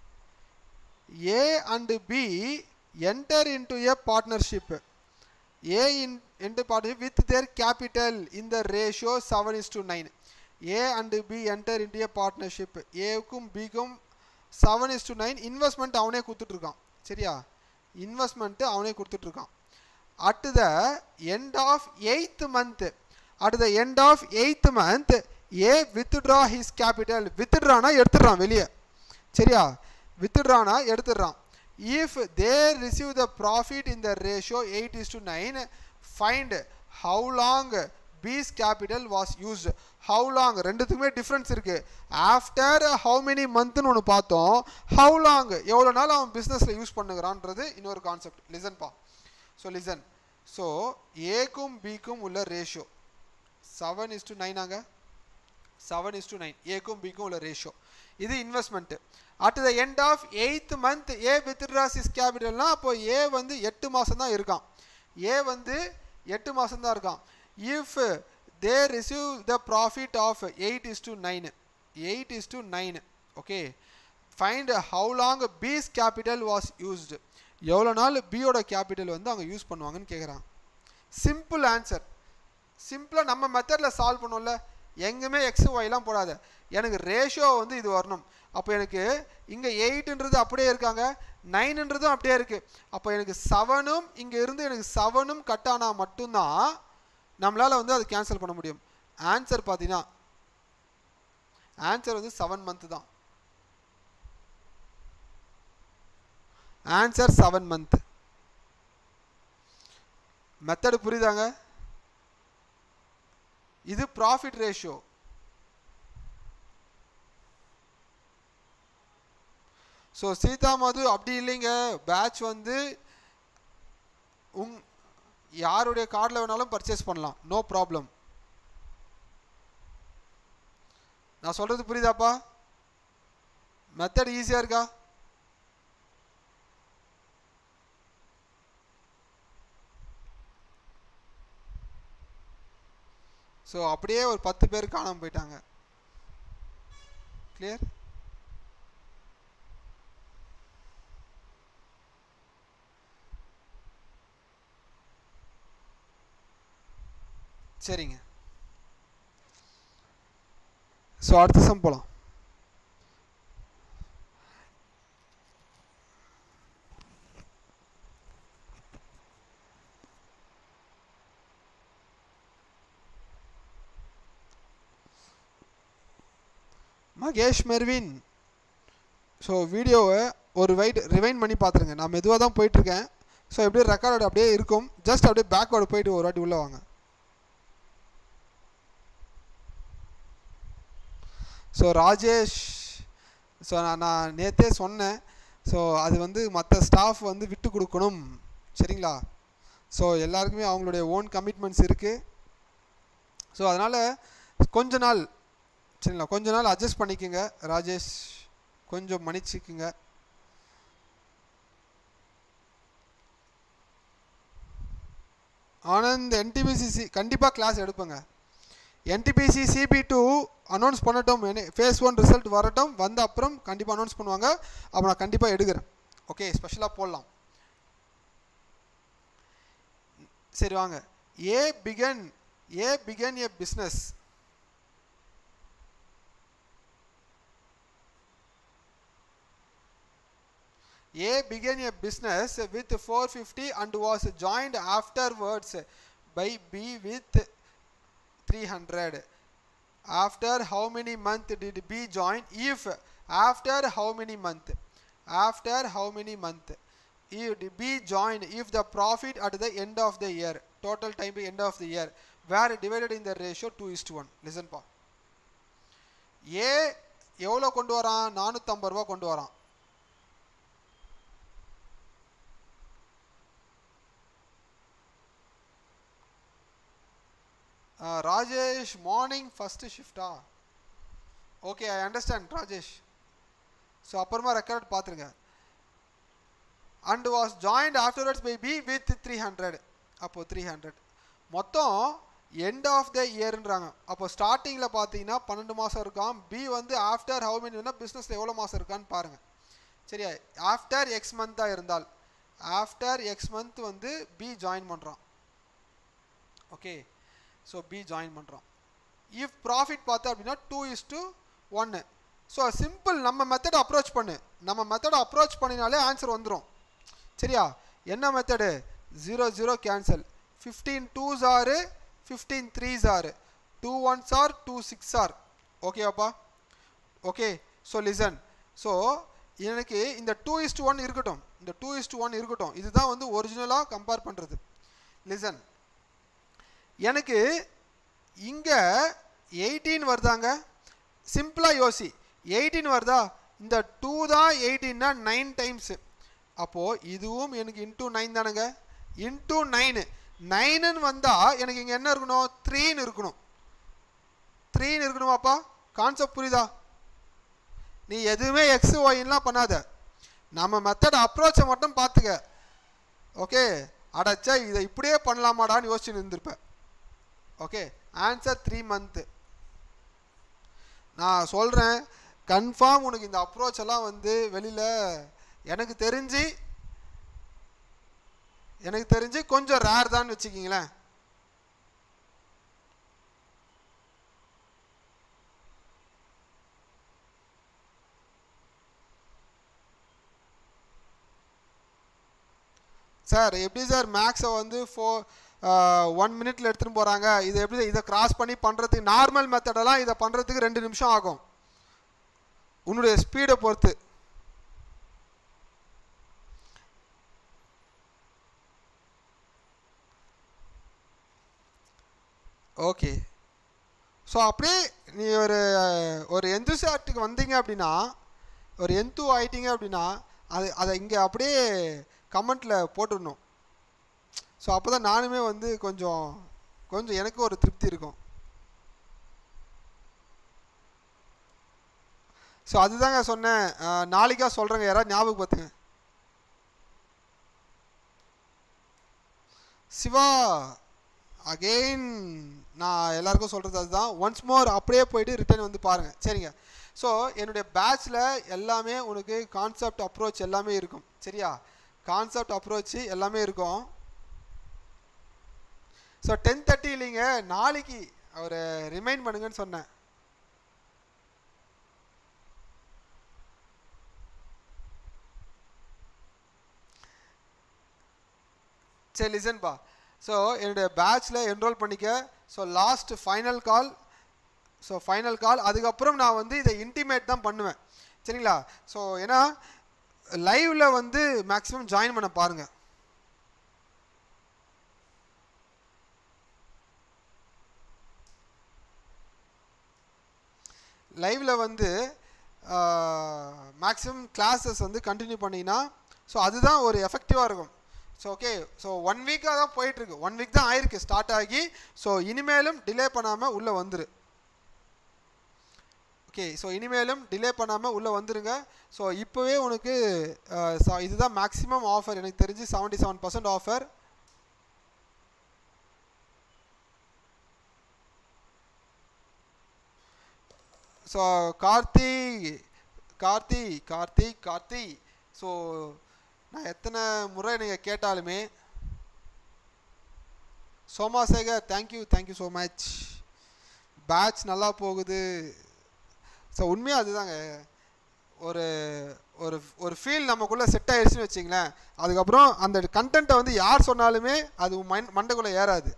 A and B enter into a partnership A in into partnership with their capital in the ratio 7 is to 9 A and B enter into a partnership ஏவுக்கும் பிக்கும் seven is to nine investment அவனே கொடுத்துட்ருக்கான் சரியா investment அவனே கொடுத்துட்ருக்கான் at the end of eighth month at the end of eighth month A withdraw his capital வித்ட்ரானா எடுத்துடுறான் வெளியே சரியா வித்ட்ரானா எடுத்துடுறான் if they receive the profit in the ratio eight is to nine find how long B's capital was used how long ரெண்டுத்துக்குமே difference இருக்குது after how many மந்த்னு ஒன்று பார்த்தோம் ஹவு லாங் எவ்வளோ நாள் அவன் பிஸ்னஸில் யூஸ் பண்ணுகிறான்றது இன்னொரு கான்செப்ட் லிசன்பா ஸோ லிசன் ஸோ ஏக்கும் பிக்கும் உள்ள ரேஷியோ செவன் இஸ் டு நைனாங்க செவன் இஸ் டு நைன் ஏக்கும் பிக்கும் உள்ள ரேஷியோ இது investment at the end of eighth month A withdraws his கேபிட்டல்னா அப்போ ஏ வந்து எட்டு மாதம் தான் இருக்கான் ஏ வந்து எட்டு மாதம் தான் இருக்கான் if they receive the profit of eight is to nine eight is to nine okay find how long B's capital was used எவ்வளோ நாள் பியோட கேபிட்டல் வந்து அவங்க யூஸ் பண்ணுவாங்கன்னு கேட்குறான் சிம்பிள் ஆன்சர் சிம்பிளாக நம்ம மெத்தடில் சால்வ் பண்ணோம்ல எங்கேயுமே எக்ஸ் ஒய்லாம் போடாத எனக்கு ரேஷியோ வந்து இது வரணும் அப்போ எனக்கு இங்கே எயிட்டுன்றது அப்படியே இருக்காங்க நைனுன்றதும் அப்படியே இருக்குது அப்போ எனக்கு செவனும் இங்கே இருந்து எனக்கு செவனும் கட் ஆனால் மட்டும்தான் நம்மளால் வந்து அதை கேன்சல் பண்ண முடியும் ஆன்சர் பார்த்தீங்கன்னா ஆன்சர் வந்து செவன் மந்த்து தான் ஆன்சர் செவன் மந்த் மெத்தடு புரியுதாங்க இது profit ratio so Seetha Madhu அப்படி இல்லைங்க பேட்ச் வந்து உங் யாருடைய கார்டில் வேணாலும் பர்ச்சேஸ் பண்ணலாம் நோ ப்ராப்ளம் நான் சொல்கிறது புரியுதாப்பா மெத்தட் ஈஸியாக இருக்கா ஸோ அப்படியே ஒரு பத்து பேர் காணாமல் போயிட்டாங்க கிளியர் சரிங்க ஸோ அடுத்த சம் போகலாம் மகேஷ் மெர்வின் ஸோ வீடியோவை ஒரு வைட் ரிவைண்ட் பண்ணி பார்த்துருங்க நான் மெதுவாக தான் போயிட்டுருக்கேன் ஸோ எப்படியும் ரெக்கார்டு அப்படியே இருக்கும் ஜஸ்ட் அப்படியே பேக்வேர்டு போயிட்டு ஒரு வாட்டி உள்ளே வாங்க ஸோ ராஜேஷ் ஸோ நான் நான் நேற்றே சொன்னேன் ஸோ அது வந்து மற்ற ஸ்டாஃப் வந்து விட்டு கொடுக்கணும் சரிங்களா ஸோ எல்லாருக்குமே அவங்களுடைய ஓன் கமிட்மெண்ட்ஸ் இருக்குது ஸோ அதனால் கொஞ்ச நாள் சரிங்களா கொஞ்ச நாள் அட்ஜஸ்ட் பண்ணிக்கோங்க ராஜேஷ் கொஞ்சம் மன்னிச்சுக்குங்க ஆனந்த் என்டிபிசிசி கண்டிப்பாக கிளாஸ் எடுப்பேங்க என்டிபிசி சிபி டூ அனௌன்ஸ் பண்ணட்டும் ஃபேஸ் ஒன் ரிசல்ட் வரட்டும் வந்த அப்புறம் கண்டிப்பாக அனௌன்ஸ் பண்ணுவாங்க அப்போ நான் கண்டிப்பாக எடுக்கிறேன் ஓகே ஸ்பெஷலாக போடலாம் சரி வாங்க A began A began a business A began a business with 450 and was joined afterwards by B with 300. After how many month did B join? If after how many month? After how many month? If B joined if the profit at the end of the year, total time end of the year, were divided in the ratio 2 is to 1. Listen pa. A எவ்வளோ கொண்டு வரான் நானூற்றம்பது ரூபா கொண்டு வரான் Rajesh morning first ஷிஃப்டா okay I understand Rajesh so அப்புறமா record பார்த்துருங்க and was joined afterwards by B with three hundred அப்போது த்ரீ ஹண்ட்ரட் மொத்தம் எண்ட் ஆஃப் த இயர்ன்றாங்க அப்போ ஸ்டார்டிங்கில் பார்த்தீங்கன்னா பன்னெண்டு மாதம் இருக்கான் பி வந்து ஆஃப்டர் ஹவு மெனி வேணால் பிஸ்னஸில் எவ்வளோ மாதம் இருக்கான்னு பாருங்கள் சரியா ஆஃப்டர் எக்ஸ் மந்த்தாக இருந்தால் ஆஃப்டர் எக்ஸ் மந்த் வந்து பி ஜாயின் பண்ணுறான் ஓகே ஸோ பி ஜாயின் பண்ணுறோம் இஃப் ப்ராஃபிட் பார்த்தா அப்படின்னா டூ இஸ் டூ ஒன்று ஸோ சிம்பிள் நம்ம மெத்தடை அப்ரோச் பண்ணு நம்ம மெத்தடை அப்ரோச் பண்ணினாலே ஆன்சர் வந்துடும் சரியா என்ன method zero zero cancel fifteen twos ஆறு ஃபிஃப்டீன் த்ரீஸ் ஆறு two ones are two six are ஓகேவாப்பா ஓகே ஸோ லிசன் ஸோ எனக்கு இந்த டூ இஸ்ட் ஒன் இருக்கட்டும் இந்த டூ இஸ்ட் ஒன் இருக்கட்டும் இதுதான் வந்து ஒரிஜினலாக கம்பேர் பண்ணுறது லிசன் எனக்கு இங்கே எயிட்டீன் வருதாங்க சிம்பிளாக யோசி எயிட்டீன் வருதா இந்த டூ தான் எயிட்டீன்னா நைன் டைம்ஸு அப்போது இதுவும் எனக்கு இன்டூ நைன் தானுங்க இன்டூ நைனு நைனுன்னு வந்தால் எனக்கு இங்கே என்ன இருக்கணும் த்ரீன்னு இருக்கணும் த்ரீன்னு இருக்கணுமாப்பா கான்செப்ட் புரியுதா நீ எதுவுமே எக்ஸ் ஒயின்லாம் பண்ணாத நம்ம மெத்தட் அப்ரோச்சை மட்டும் பார்த்துக்க ஓகே அடச்சா இதை இப்படியே பண்ணலாமாடான்னு யோசிச்சு இருந்திருப்பேன் ஓகே ஆன்சர் த்ரீ மந்த்து நான் சொல்கிறேன் கன்ஃபார்ம் உனக்கு இந்த அப்ரோச் எல்லாம் வந்து வெளியில் எனக்கு தெரிஞ்சு எனக்கு தெரிஞ்சு கொஞ்சம் ரேர் தான் வச்சுக்கிங்களேன் சார் எப்படி சார் மேக்ஸை வந்து ஃபோ ஒன் மினிட்ல எடுத்துகிட்டு போகிறாங்க இது எப்படி இதை கிராஸ் பண்ணி பண்ணுறதுக்கு நார்மல் மெத்தடெல்லாம் இதை பண்ணுறதுக்கு ரெண்டு நிமிஷம் ஆகும் உன்னுடைய ஸ்பீடை பொறுத்து ஓகே ஸோ அப்படியே நீ ஒரு ஒரு எந்துசாட்டுக்கு வந்தீங்க அப்படின்னா ஒரு எந்து ஆயிட்டீங்க அப்படின்னா அது அதை இங்கே அப்படியே கமெண்ட்டில் போட்டுடணும் ஸோ அப்போ தான் நானுமே வந்து கொஞ்சம் கொஞ்சம் எனக்கு ஒரு திருப்தி இருக்கும் ஸோ அதுதாங்க சொன்னேன் அஹ், நாளைக்கா சொல்கிறேங்க யாராவது ஞாபகப்படுத்துங்க சிவா அகெயின் நான் எல்லாருக்கும் சொல்கிறது அதுதான் ஒன்ஸ் மோர் அப்படியே போயிட்டு ரிட்டர்ன் வந்து பாருங்கள் சரிங்க ஸோ என்னுடைய பேட்ச்சில் எல்லாமே உனக்கு கான்செப்ட் அப்ரோச் எல்லாமே இருக்கும் சரியா கான்செப்ட் அப்ரோச் எல்லாமே இருக்கும் ஸோ டென் தேர்ட்டி இல்லைங்க நாளைக்கு அவரை ரிமைண்ட் பண்ணுங்கன்னு சொன்னேன் சரி லிசன்பா ஸோ என்னுடைய பேட்ச்சில் என்ரோல் பண்ணிக்க so last final call so final call அதுக்கப்புறம் நான் வந்து இதை இன்டிமேட் தான் பண்ணுவேன் சரிங்களா ஸோ ஏன்னா லைவ்ல வந்து மேக்ஸிமம் ஜாயின் பண்ண பாருங்கள் லைவ்ல வந்து மேக்ஸிமம் கிளாஸஸ் வந்து கண்டினியூ பண்ணிங்கன்னா ஸோ அதுதான் ஒரு எஃபெக்டிவாக இருக்கும் ஸோ ஓகே ஸோ ஒன் வீக்காக தான் போயிட்டுருக்கு ஒன் வீக் தான் ஆயிருக்கு ஸ்டார்ட் ஆகி ஸோ இனிமேலும் டிலே பண்ணாமல் உள்ளே வந்துரு ஓகே ஸோ இனிமேலும் டிலே பண்ணாமல் உள்ளே வந்துருங்க ஸோ இப்போவே உனக்கு அஹ், ச- இதுதான் மேக்ஸிமம் ஆஃபர் எனக்கு தெரிஞ்சு seventy seven percent offer so Karthi Karthi Karthi Karthi so நான் எத்தனை முறை நீங்கள் கேட்டாலுமே Somasekhar thank you thank you so much batch நல்லா போகுது ஸோ உண்மையாக அதுதாங்க ஒரு ஒரு ஒரு ஃபீல் நமக்குள்ளே செட் ஆயிடுச்சுன்னு வச்சிங்களேன் அதுக்கப்புறம் அந்த கண்டென்ட்டை வந்து யார் சொன்னாலுமே அது மைண்ட் மண்டைக்குள்ளே ஏறாது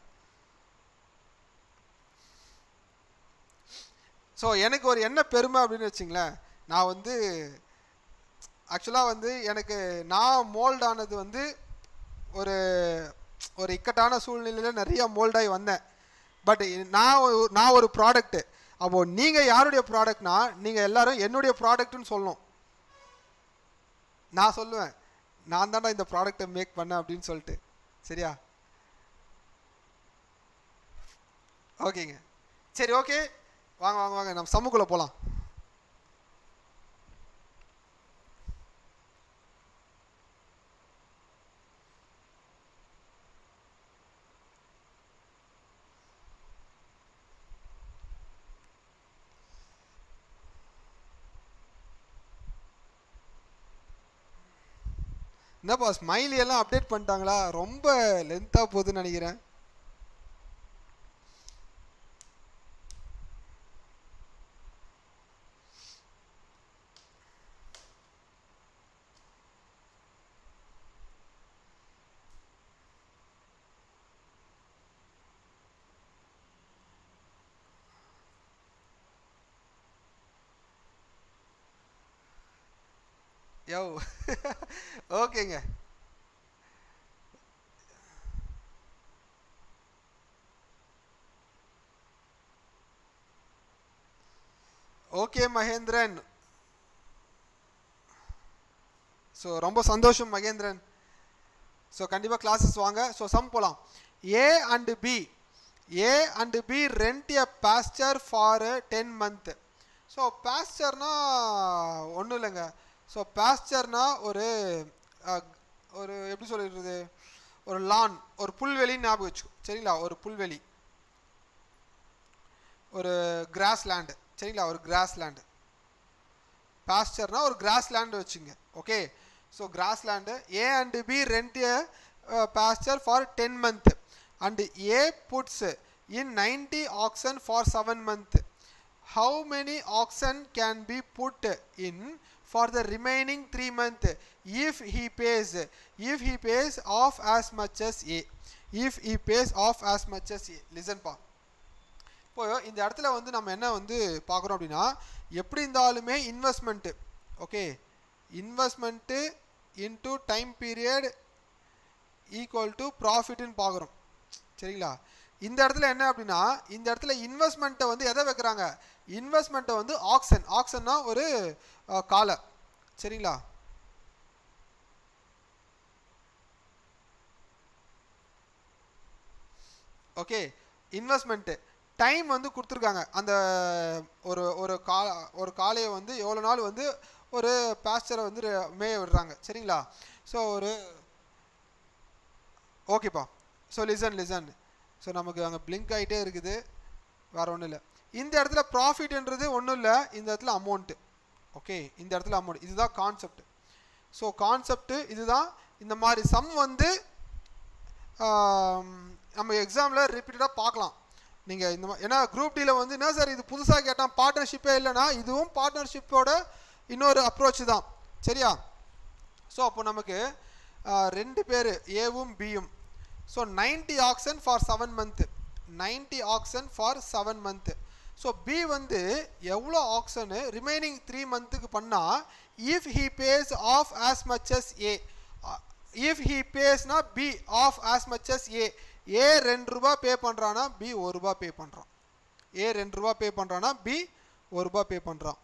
ஸோ எனக்கு ஒரு என்ன பெருமை அப்படின்னு வச்சிங்களேன் நான் வந்து ஆக்சுவலாக வந்து எனக்கு நான் மோல்ட் ஆனது வந்து ஒரு ஒரு இக்கட்டான சூழ்நிலையில் நிறைய மோல்டாகி வந்தேன் பட் நான் ஒரு- நான் ஒரு ப்ராடக்ட்டு அப்போது நீங்கள் யாருடைய ப்ராடக்ட்னா நீங்கள் எல்லாரும் என்னுடைய ப்ராடக்ட்னு சொல்லணும் நான் சொல்லுவேன் நான் தான்டா இந்த ப்ராடக்ட்டை மேக் பண்ணேன் அப்படின்னு சொல்லிட்டு சரியா ஓகேங்க சரி ஓகே வாங்க வாங்க வாங்க நம்ம சம்முக்குள்ளே போகலாம் என்னப்பா ஸ்மைலி எல்லாம் அப்டேட் பண்ணிட்டாங்களா ரொம்ப லென்த்தாக போகுதுன்னு நினைக்கிறேன் யோ ஓகேங்க ஓகே மகேந்திரன் ஸோ ரொம்ப சந்தோஷம் மகேந்திரன் ஸோ கண்டிப்பாக கிளாஸஸ் வாங்க ஸோ சம் போகலாம் A and B A and B rent a pasture for ten month so பாஸ்டர்னா ஒன்றும் இல்லைங்க ஸோ பாஸ்டர்னா ஒரு அஹ், ஒரு எப்படி சொல்லிடுறது ஒரு லான் ஒரு புல்வெளின்னு ஞாபகம் வச்சுக்கோ சரிங்களா ஒரு புல்வெளி ஒரு கிராஸ் லேண்டு சரிங்களா ஒரு கிராஸ் லேண்டு பாஸ்டர்னா ஒரு கிராஸ் லேண்டு வச்சுங்க okay so cross land A and B rent pasture for ten month and A puts in ninety oxen for seven month how many oxen can B put in for the remaining three month if he pays if he pays half as much as A if he pays half as much as A listen பா இப்போ இந்த இடத்துல வந்து நம்ம என்ன வந்து பார்க்குறோம் அப்படின்னா எப்படி இருந்தாலுமே investment okay investment into time period equal to ப்ராஃபிட்னு பார்க்குறோம் சரிங்களா இந்த இடத்துல என்ன அப்படின்னா இந்த இடத்துல இன்வெஸ்ட்மெண்ட்டை வந்து எதை வைக்கிறாங்க இன்வெஸ்ட்மெண்ட்டை வந்து ஆக்ஷன் ஆக்ஷன்னா ஒரு அஹ், காலை சரிங்களா ஓகே இன்வெஸ்ட்மெண்ட்டு டைம் வந்து கொடுத்துருக்காங்க அந்த ஒரு ஒரு கா ஒரு காளையை வந்து எவ்வளோ நாள் வந்து ஒரு பாஸ்டரை வந்து ரெ- மேய விடுறாங்க சரிங்களா ஸோ ஒரு ஓகேப்பா ஸோ லிசன் லிசன் ஸோ நமக்கு அங்கே பிளிங்க் ஆகிட்டே இருக்குது வேறு ஒன்றும் இல்லை இந்த இடத்துல ப்ராஃபிட்ன்றது ஒன்றும் இல்லை இந்த இடத்துல அமௌண்ட்டு ஓகே இந்த இடத்துல அமௌண்ட் இதுதான் கான்செப்ட் ஸோ கான்செப்ட்டு இதுதான் இந்த மாதிரி சம் வந்து ஆம், நம்ம எக்ஸாமில் ரிப்பீட்டடாக பார்க்கலாம் நீங்கள் இந்த மா- ஏன்னா குரூப் டியில் வந்து என்ன சார் இது புதுசாக கேட்டால் பார்ட்னர்ஷிப்பே இல்லைன்னா இதுவும் பார்ட்னர்ஷிப்போட இன்னொரு அப்ரோச் தான் சரியா ஸோ அப்போ நமக்கு ஆ, ரெண்டு பேர் ஏவும் பியும் so 90 oxen for seven month 90 oxen for seven month so B வந்து எவ்வளோ ஆக்ஷனு ரிமைனிங் த்ரீ மந்த்துக்கு பண்ணால் if he pays half as much as A if he பேஸ்னா B half as much as A A ரெண்டு ரூபா பே பண்ணுறான்னா B ஒரு ரூபா பே பண்ணுறான் ஏ ரெண்டு ரூபா பே பண்ணுறான்னா பி ஒரு ரூபா பே பண்ணுறான்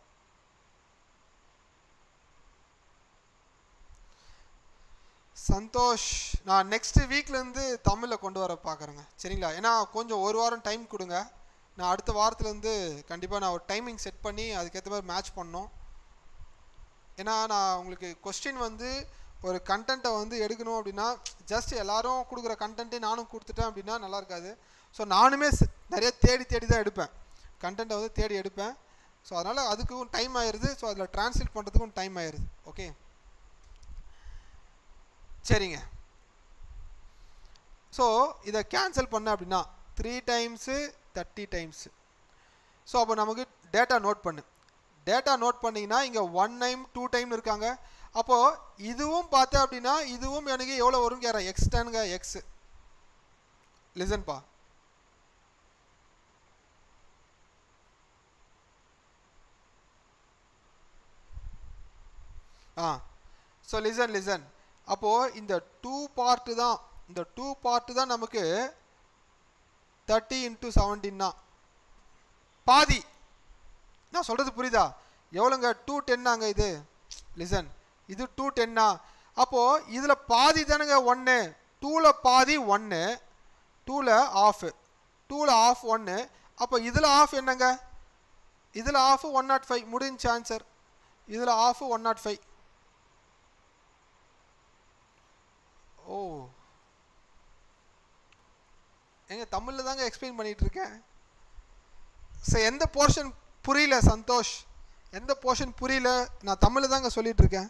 சந்தோஷ் நான் நெக்ஸ்ட் வீக்லேருந்து தமிழில் கொண்டு வர பார்க்குறேங்க சரிங்களா ஏன்னா கொஞ்சம் ஒரு வாரம் டைம் கொடுங்க நான் அடுத்த வாரத்துலேருந்து கண்டிப்பாக நான் ஒரு டைமிங் செட் பண்ணி அதுக்கேற்ற மாதிரி மேட்ச் பண்ணோம் ஏன்னா நான் உங்களுக்கு கொஸ்டின் வந்து ஒரு கண்டென்ட்டை வந்து எடுக்கணும் அப்படின்னா ஜஸ்ட் எல்லாரும் கொடுக்குற கண்டென்ட்டே நானும் கொடுத்துட்டேன் அப்படின்னா நல்லா இருக்காது ஸோ நானுமே ஸ்- நிறைய தேடி தேடி தான் எடுப்பேன் கண்டென்ட்டை வந்து தேடி எடுப்பேன் ஸோ அதனால் அதுக்கும் டைம் ஆயிடுது ஸோ அதில் ட்ரான்ஸ்லேட் பண்ணுறதுக்கும் டைம் ஆயிடுது ஓகே சரிங்க ஸோ இதை கேன்சல் பண்ண அப்படின்னா three times thirty times so அப்போ நமக்கு டேட்டா நோட் பண்ணு டேட்டா நோட் பண்ணிங்கன்னா இங்கே ஒன் டைம் டூ டைம் இருக்காங்க அப்போது இதுவும் பார்த்தேன் அப்படின்னா இதுவும் எனக்கு எவ்வளோ வரும் கேட்குறேன் எக்ஸ் டென்ங்க எக்ஸ் லிசன்பா ஆ ஸோ லிசன் லிசன் அப்போது இந்த டூ பார்ட்டு தான் இந்த டூ பார்ட்டு தான் நமக்கு தேர்ட்டி இன்ட்டு செவன்டீன் தான் பாதி நான் சொல்கிறது புரியுதா எவ்வளோங்க டூ டென்னாங்க இது லிசன் இது டூ டென்னா அப்போது இதில் பாதி தானுங்க ஒன்று டூவில் பாதி ஒன்று டூவில் ஆஃப் டூவில் ஆஃப் ஒன்று அப்போ இதில் ஆஃப் என்னங்க இதில் ஆஃப் ஒன் நாட் ஃபைவ் முடிஞ்ச ஆன்சர் இதில் ஆஃப் ஒன் நாட் ஃபைவ் ஓ எங்க தமிழில் தாங்க எக்ஸ்பிளைன் பண்ணிட்டு இருக்கேன் ஸோ எந்த போர்ஷன் புரியல சந்தோஷ் எந்த போர்ஷன் புரியல நான் தமிழில் தாங்க சொல்லிட்டு இருக்கேன்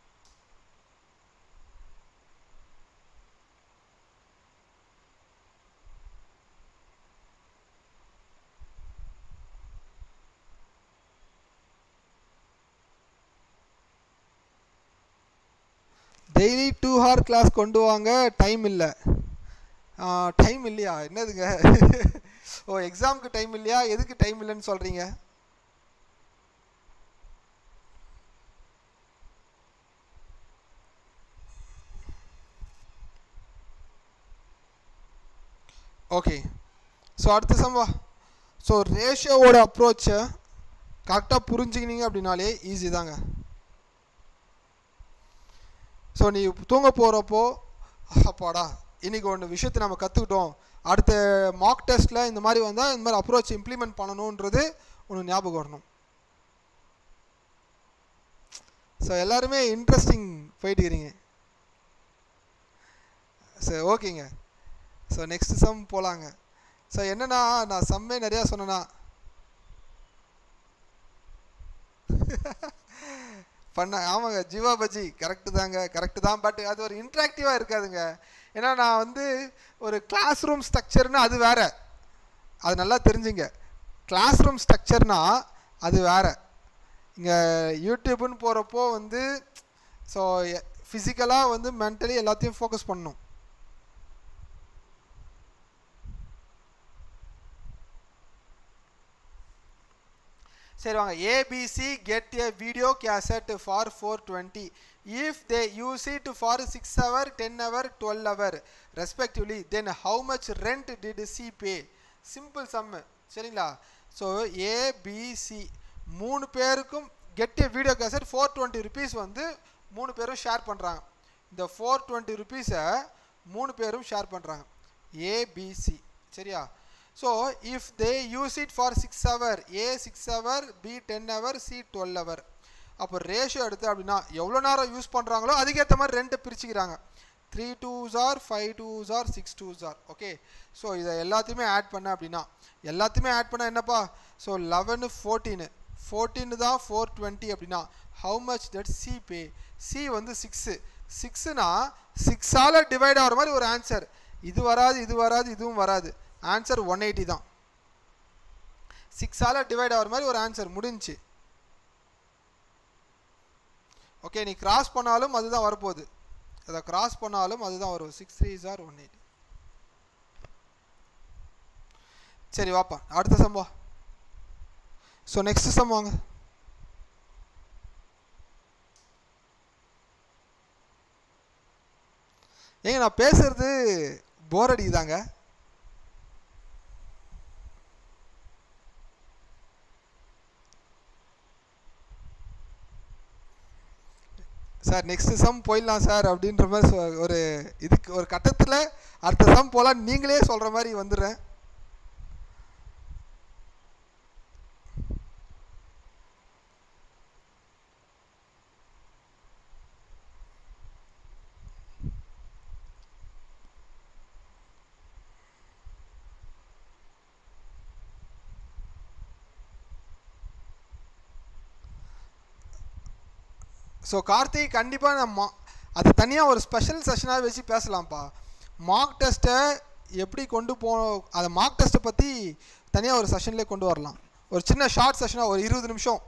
டெய்லி டூ ஹவர் கிளாஸ் கொண்டு வாங்க டைம் இல்லை டைம் இல்லையா என்னதுங்க ஓ எக்ஸாமுக்கு டைம் இல்லையா எதுக்கு டைம் இல்லைன்னு சொல்கிறீங்க ஓகே ஸோ அடுத்த சம்பா ஸோ ரேஷியோவோட அப்ரோச்சை கரெக்டாக புரிஞ்சுக்கினீங்க அப்படின்னாலே ஈஸி தாங்க ஸோ நீ தூங்க போகிறப்போ அப்பாடா இன்னைக்கு ஒன்று விஷயத்தை நம்ம கற்றுக்கிட்டோம் அடுத்த மாக் டெஸ்ட்டில் இந்த மாதிரி வந்தால் இந்த மாதிரி அப்ரோச் இம்ப்ளிமெண்ட் பண்ணணுன்றது ஒன்று ஞாபகம் வரணும் ஸோ எல்லாருமே இன்ட்ரெஸ்டிங் போயிட்டுக்கிறீங்க சரி ஓகேங்க ஸோ நெக்ஸ்ட் சம் போகலாங்க ஸோ என்னன்னா நான் சம்மே நிறையா சொன்னேன்னா பண்ண ஆமாங்க ஜீவா பஜ்ஜி கரெக்டு தாங்க கரெக்டு தான் பட் அது ஒரு இன்ட்ராக்டிவாக இருக்காதுங்க ஏன்னா நான் வந்து ஒரு கிளாஸ் ரூம் ஸ்ட்ரக்சர்னு அது வேற அது நல்லா தெரிஞ்சுங்க கிளாஸ் ரூம் ஸ்ட்ரக்சர்னா அது வேற இங்கே யூடியூப்னு போகிறப்போ வந்து ஸோ ஃபிசிக்கலாக வந்து மென்டலி எல்லாத்தையும் ஃபோக்கஸ் பண்ணணும் சரி வாங்க ABC get a video cassette for four twenty if they use it for six hour ten hour twelve hour respectively then how much rent did C pay simple sum சரிங்களா so ABC மூணு பேருக்கும் get a video cassette four twenty rupees வந்து மூணு பேரும் share பண்ணுறாங்க இந்த four twenty ருபீஸை மூணு பேரும் ஷேர் பண்ணுறாங்க ஏபிசி சரியா so if they use it for six hour A six hour B ten hour C twelve hour அப்போ ரேஷியோ எடுத்து அப்படின்னா எவ்வளோ நேரம் யூஸ் பண்ணுறாங்களோ அதுக்கேற்ற மாதிரி ரெண்ட்டு பிரிச்சுக்கிறாங்க த்ரீ டூ ஜார் ஃபைவ் டூ ஜார் சிக்ஸ் டூ ஜார் ஓகே ஸோ இதை எல்லாத்தையுமே ஆட் பண்ண அப்படின்னா எல்லாத்தையுமே ஆட் பண்ண என்னப்பா ஸோ லெவனு ஃபோர்டீனு ஃபோர்டீனு தான் ஃபோர் டுவெண்ட்டி அப்படின்னா how much that C pay C வந்து சிக்ஸு சிக்ஸுனா சிக்ஸால் டிவைட் ஆகிற மாதிரி ஒரு ஆன்சர் இது வராது இது வராது இதுவும் வராது ஆன்சர் ஒன் எயிட்டி தான் சிக்ஸால் டிவைட் ஆகிற மாதிரி ஒரு ஆன்சர் முடிஞ்சு ஓகே நீ கிராஸ் பண்ணாலும் அதுதான் வரப்போகுது அதை கிராஸ் பண்ணாலும் அதுதான் வரும் six three are one eighty சரி வாப்பா அடுத்த சம்பா ஸோ நெக்ஸ்ட் சம் வாங்க ஏங்க நான் பேசுறது போர் அடிக்குதாங்க சார் நெக்ஸ்ட் சம் போயிடலாம் சார் அப்படின்ற மாதிரி சொ- ஒரு இதுக்கு ஒரு கட்டத்தில் அடுத்த சம் போகலாம் நீங்களே சொல்கிற மாதிரி வந்துடுறேன் ஸோ கார்த்திக் கண்டிப்பாக நம்ம அது தனியாக ஒரு ஸ்பெஷல் செஷனாக வச்சு பேசலாம்ப்பா மார்க் டெஸ்ட்டை எப்படி கொண்டு போ அதை மார்க் டெஸ்ட்டை பற்றி தனியாக ஒரு செஷன்லேயே கொண்டு வரலாம் ஒரு சின்ன ஷார்ட் செஷனாக ஒரு இருபது நிமிஷம்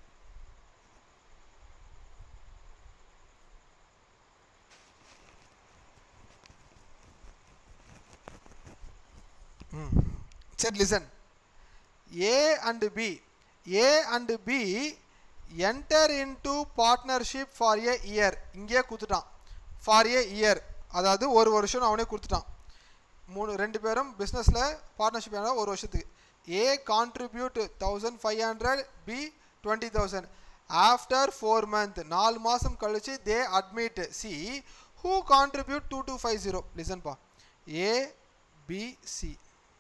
ம். சரி listen A and B A and B enter into partnership for a year இங்கேயே கொடுத்துட்டான் ஃபார் ஏ இயர் அதாவது ஒரு வருஷம் அவனே கொடுத்துட்டான் மூணு ரெண்டு பேரும் பிஸ்னஸில் பார்ட்னர்ஷிப் ஒரு வருஷத்துக்கு A contribute thousand five hundred B twenty thousand after four month நாலு மாதம் கழிச்சு they admit C who contribute two two five zero லிசன்பா A B C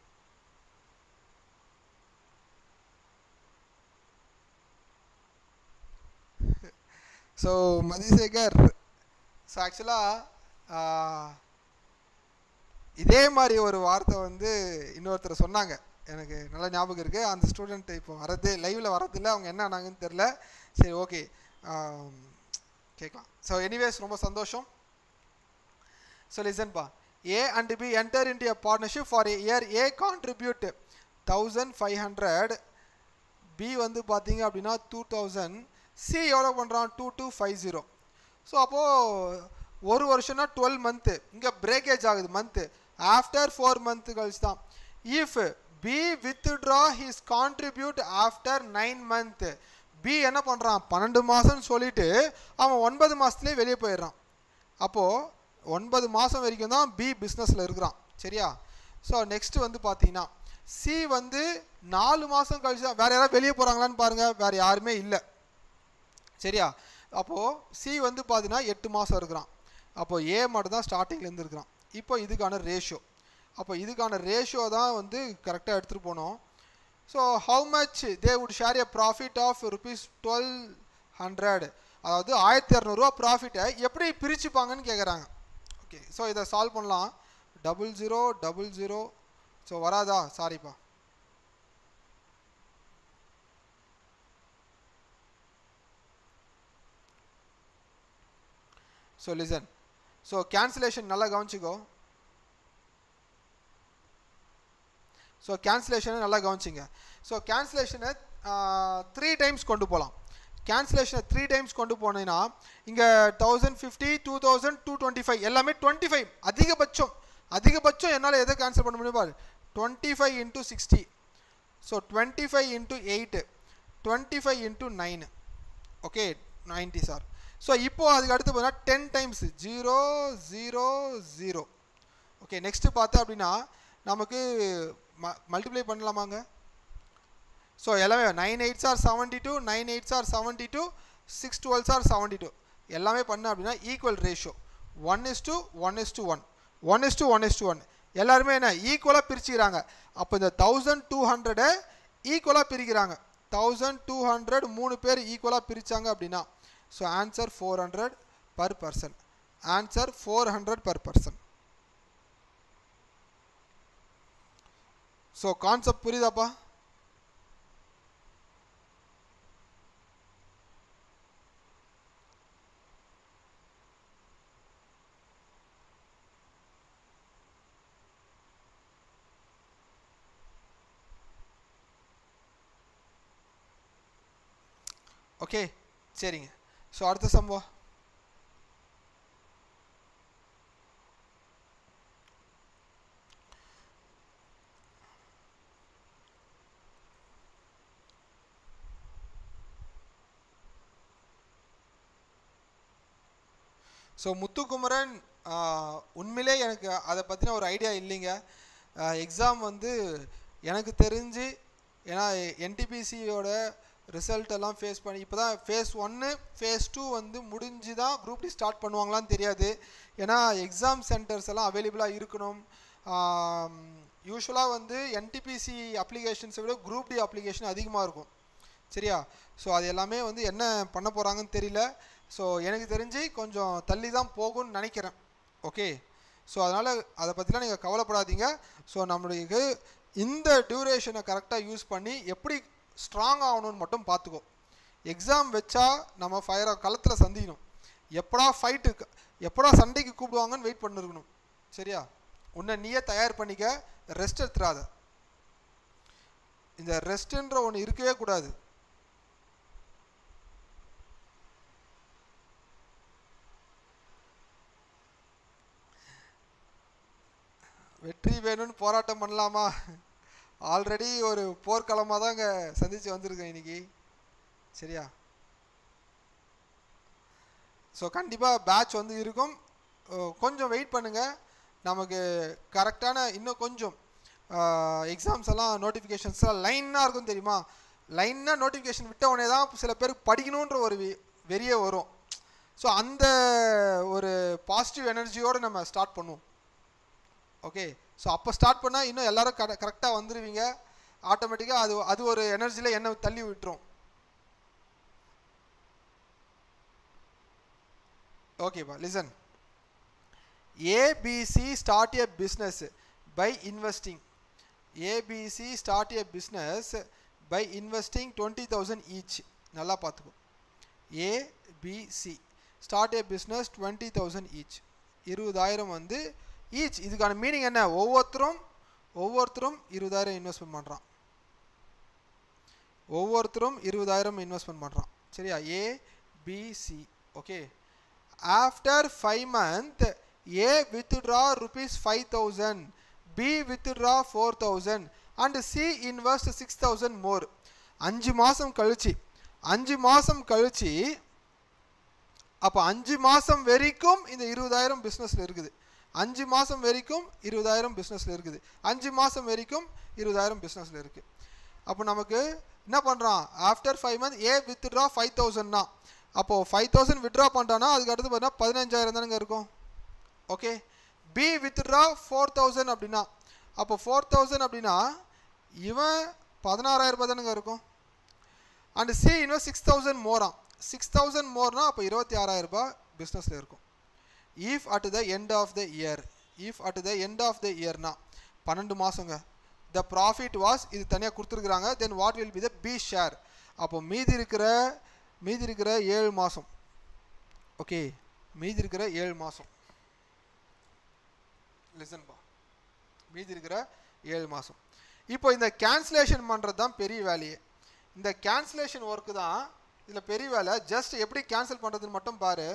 so Mathisekar so ஆக்சுவலாக இதே மாதிரி ஒரு வார்த்தை வந்து இன்னொருத்தர் சொன்னாங்க எனக்கு நல்ல ஞாபகம் இருக்குது அந்த ஸ்டூடெண்ட் இப்போ வரது லைவில் வரதில்ல அவங்க என்ன ஆனாங்கன்னு தெரில சரி ஓகே கேட்கலாம் ஸோ எனிவேஸ் ரொம்ப சந்தோஷம் ஸோ லிசன்பா A and B enter into a partnership for a year A contribute thousand five hundred B வந்து பார்த்தீங்க அப்படின்னா டூ தௌசண்ட் சி எவ்வளோ பண்ணுறான் two two five zero so அப்போது ஒரு வருஷம்னா டுவெல் மந்த்து இங்கே பிரேக்கேஜ் ஆகுது மந்த்து ஆஃப்டர் ஃபோர் மந்த்து கழிச்சு தான் if B withdraw his contribute after nine month B என்ன பண்ணுறான் பன்னெண்டு மாதம்னு சொல்லிட்டு அவன் ஒன்பது மாதத்துலேயே வெளியே போயிடுறான் அப்போது ஒன்பது மாதம் வரைக்கும் தான் பி பிஸ்னஸில் இருக்கிறான் சரியா ஸோ நெக்ஸ்ட் வந்து பார்த்தீங்கன்னா சி வந்து நாலு மாதம் கழிச்சு தான் வேறு யாராவது வெளியே போகிறாங்களான்னு பாருங்கள் வேறு யாருமே இல்லை சரியா அப்போது சி வந்து பார்த்தீங்கன்னா எட்டு மாதம் இருக்கிறான் அப்போது ஏ மட்டும் தான் ஸ்டார்டிங்லேருந்து இருக்கிறான் இப்போ இதுக்கான ரேஷியோ அப்போ இதுக்கான ரேஷியோ தான் வந்து கரெக்டாக எடுத்துகிட்டு போனோம் so how much they would share a profit of rupees twelve hundred அதாவது ஆயிரத்தி இரநூறுவா ப்ராஃபிட்டை எப்படி பிரிச்சுப்பாங்கன்னு கேட்குறாங்க ஓகே ஸோ இதை சால்வ் பண்ணலாம் double zero double zero so வராதா சாரிப்பா ஸோ லிசன் ஸோ கேன்சலேஷன் நல்லா கவனிச்சுக்கோ ஸோ கேன்சலேஷனை நல்லா கவனிச்சிங்க ஸோ கேன்சலேஷனை த்ரீ டைம்ஸ் கொண்டு போகலாம் கேன்சலேஷனை த்ரீ டைம்ஸ் கொண்டு போனீங்கன்னா இங்கே thousand fifty two thousand two twenty five எல்லாமே டுவெண்ட்டி ஃபைவ் அதிகபட்சம் அதிகபட்சம் என்னால் எதை கேன்சல் பண்ண முடியும் பாரு twenty five into sixty so twenty five into eight twenty five into nine okay ninety sir so இப்போது அதுக்கு அடுத்து பார்த்தீங்கன்னா ten times zero zero zero okay next பார்த்தா அப்படின்னா நமக்கு ம மல்டிப்ளை பண்ணலாமாங்க ஸோ எல்லாமே nine eights are seventy two nine eights are seventy two six twelves are seventy two எல்லாமே பண்ண அப்படின்னா equal ratio one is to one is to one one is to one is to one எல்லாருமே என்ன ஈக்குவலாக பிரிச்சுக்கிறாங்க அப்போ இந்த thousand two ஹண்ட்ரடை ஈக்குவலாக பிரிக்கிறாங்க தௌசண்ட் டூ ஹண்ட்ரட் மூணு பேர் ஈக்குவலாக பிரித்தாங்க அப்படின்னா so answer four hundred per person answer four hundred per person so concept புரியுதாப்பா ஓகே சரிங்க ஸோ அடுத்த சம்பவம் ஸோ முத்துக்குமரன் ஆஹ், உண்மையிலே எனக்கு அதை பற்றின ஒரு ஐடியா இல்லைங்க எக்ஸாம் வந்து எனக்கு தெரிஞ்சு ஏன்னா என்டிபிசியோட ரிசல்ட் எல்லாம் ஃபேஸ் பண்ணி இப்போ தான் ஃபேஸ் ஒன்று ஃபேஸ் டூ வந்து முடிஞ்சு தான் குரூப் டி ஸ்டார்ட் பண்ணுவாங்களான்னு தெரியாது ஏன்னா எக்ஸாம் சென்டர்ஸ் எல்லாம் அவைலபிளாக இருக்கணும் யூஸ்வலாக வந்து என்டிபிசி அப்ளிகேஷன்ஸை விட குரூப் டி அப்ளிகேஷன் அதிகமாக இருக்கும் சரியா ஸோ அது எல்லாமே வந்து என்ன பண்ண போகிறாங்கன்னு தெரியல ஸோ எனக்கு தெரிஞ்சு கொஞ்சம் தள்ளி தான் போகும்னு நினைக்கிறேன் ஓகே ஸோ அதனால் அதை பற்றிலாம் நீங்கள் கவலைப்படாதீங்க ஸோ நம்மளுக்கு இந்த டியூரேஷனை கரெக்டாக யூஸ் பண்ணி எப்படி ஸ்ட்ராங் ஆகணும்னு மட்டும் பார்த்துக்கோ எக்ஸாம் வச்சா நம்ம ஃபயரை களத்தில் சந்திக்கணும் எப்படா ஃபைட்டு எப்படா சண்டைக்கு கூப்பிடுவாங்கன்னு வெயிட் பண்ணிருக்கணும் சரியா உன்னை நீயே தயார் பண்ணிக்க ரெஸ்ட் எடுத்துடாத இந்த ரெஸ்ட்டுன்ற ஒன்று இருக்கவே கூடாது வெற்றி வேணும்னு போராட்டம் பண்ணலாமா ஆல்ரெடி ஒரு போர்க்களமாக தான் இங்கே சந்தித்து வந்திருக்கேன் இன்னைக்கு சரியா ஸோ கண்டிப்பாக பேட்ச் வந்து இருக்கும் அஹ் கொஞ்சம் வெயிட் பண்ணுங்கள் நமக்கு கரெக்டான இன்னும் கொஞ்சம் எக்ஸாம்ஸ் எல்லாம் நோட்டிஃபிகேஷன்ஸ் எல்லாம் லைனாக இருக்கும் தெரியுமா லைனாக நோட்டிஃபிகேஷன் விட்ட உடனே தான் சில பேருக்கு படிக்கணுன்ற ஒரு வெ- வெறியே வரும் ஸோ அந்த ஒரு பாசிட்டிவ் எனர்ஜியோடு நம்ம ஸ்டார்ட் பண்ணுவோம் ஓகே ஸோ அப்போ ஸ்டார்ட் பண்ணால் இன்னும் எல்லாரும் கர கரெக்டாக வந்துடுவீங்க ஆட்டோமேட்டிக்காக அது அது ஒரு எனர்ஜியில் என்ன தள்ளி விட்டுரும் ஓகேப்பா listen ABC start a business by investing ABC start a business by investing twenty thousand each நல்லா பார்த்துக்கோ ABC start a business twenty thousand each இருபதாயிரம் வந்து ஈச் இதுக்கான மீனிங் என்ன ஒவ்வொருத்தரும் ஒவ்வொருத்தரும் இருபதாயிரம் இன்வெஸ்ட்மெண்ட் பண்ணுறான் ஒவ்வொருத்தரும் இருபதாயிரம் இன்வெஸ்ட்மெண்ட் பண்ணுறான் சரியா A B C okay after five month A withdraw rupees five thousand B withdraw four thousand and C invest six thousand more அஞ்சு மாதம் கழிச்சு அஞ்சு மாதம் கழிச்சு அப்போ அஞ்சு மாதம் வரைக்கும் இந்த இருபதாயிரம் பிஸ்னஸில் இருக்குது அஞ்சு மாதம் வரைக்கும் இருபதாயிரம் பிஸ்னஸில் இருக்குது அஞ்சு மாதம் வரைக்கும் இருபதாயிரம் பிஸ்னஸில் இருக்குது அப்போ நமக்கு என்ன பண்ணுறான் after five month A withdraw five தௌசண்ட்னா அப்போது ஃபைவ் தௌசண்ட் வித்ட்ரா பண்ணிட்டானா அதுக்கு அடுத்து பார்த்தீங்கன்னா பதினஞ்சாயிரம் தானேங்க இருக்கும் okay B withdraw four thousand அப்படின்னா அப்போ ஃபோர் தௌசண்ட் அப்படின்னா இவன் பதினாறாயிரம் ரூபாய் தானுங்க இருக்கும் அண்ட் சி இன்னும் சிக்ஸ் தௌசண்ட் மோராம் சிக்ஸ் தௌசண்ட் மோர்னா அப்போ இருபத்தி ஆறாயிரம் ரூபாய் பிஸ்னஸில் இருக்கும் if at the end of the year if at the end of the இயர்னா பன்னெண்டு மாதங்க த ப்ராஃபிட் வாஸ் இது தனியாக கொடுத்துருக்குறாங்க then what will be the B share அப்போ மீதி இருக்கிற மீதி இருக்கிற ஏழு மாதம் ஓகே மீதி இருக்கிற ஏழு மாதம் லிசன்பா மீதி இருக்கிற ஏழு மாதம் இப்போ இந்த கேன்சலேஷன் பண்ணுறது தான் பெரிய வேலையே இந்த கேன்சலேஷன் ஒர்க்கு தான் இதில் பெரிய வேலை ஜஸ்ட் எப்படி கேன்சல் பண்ணுறதுன்னு மட்டும் பாரு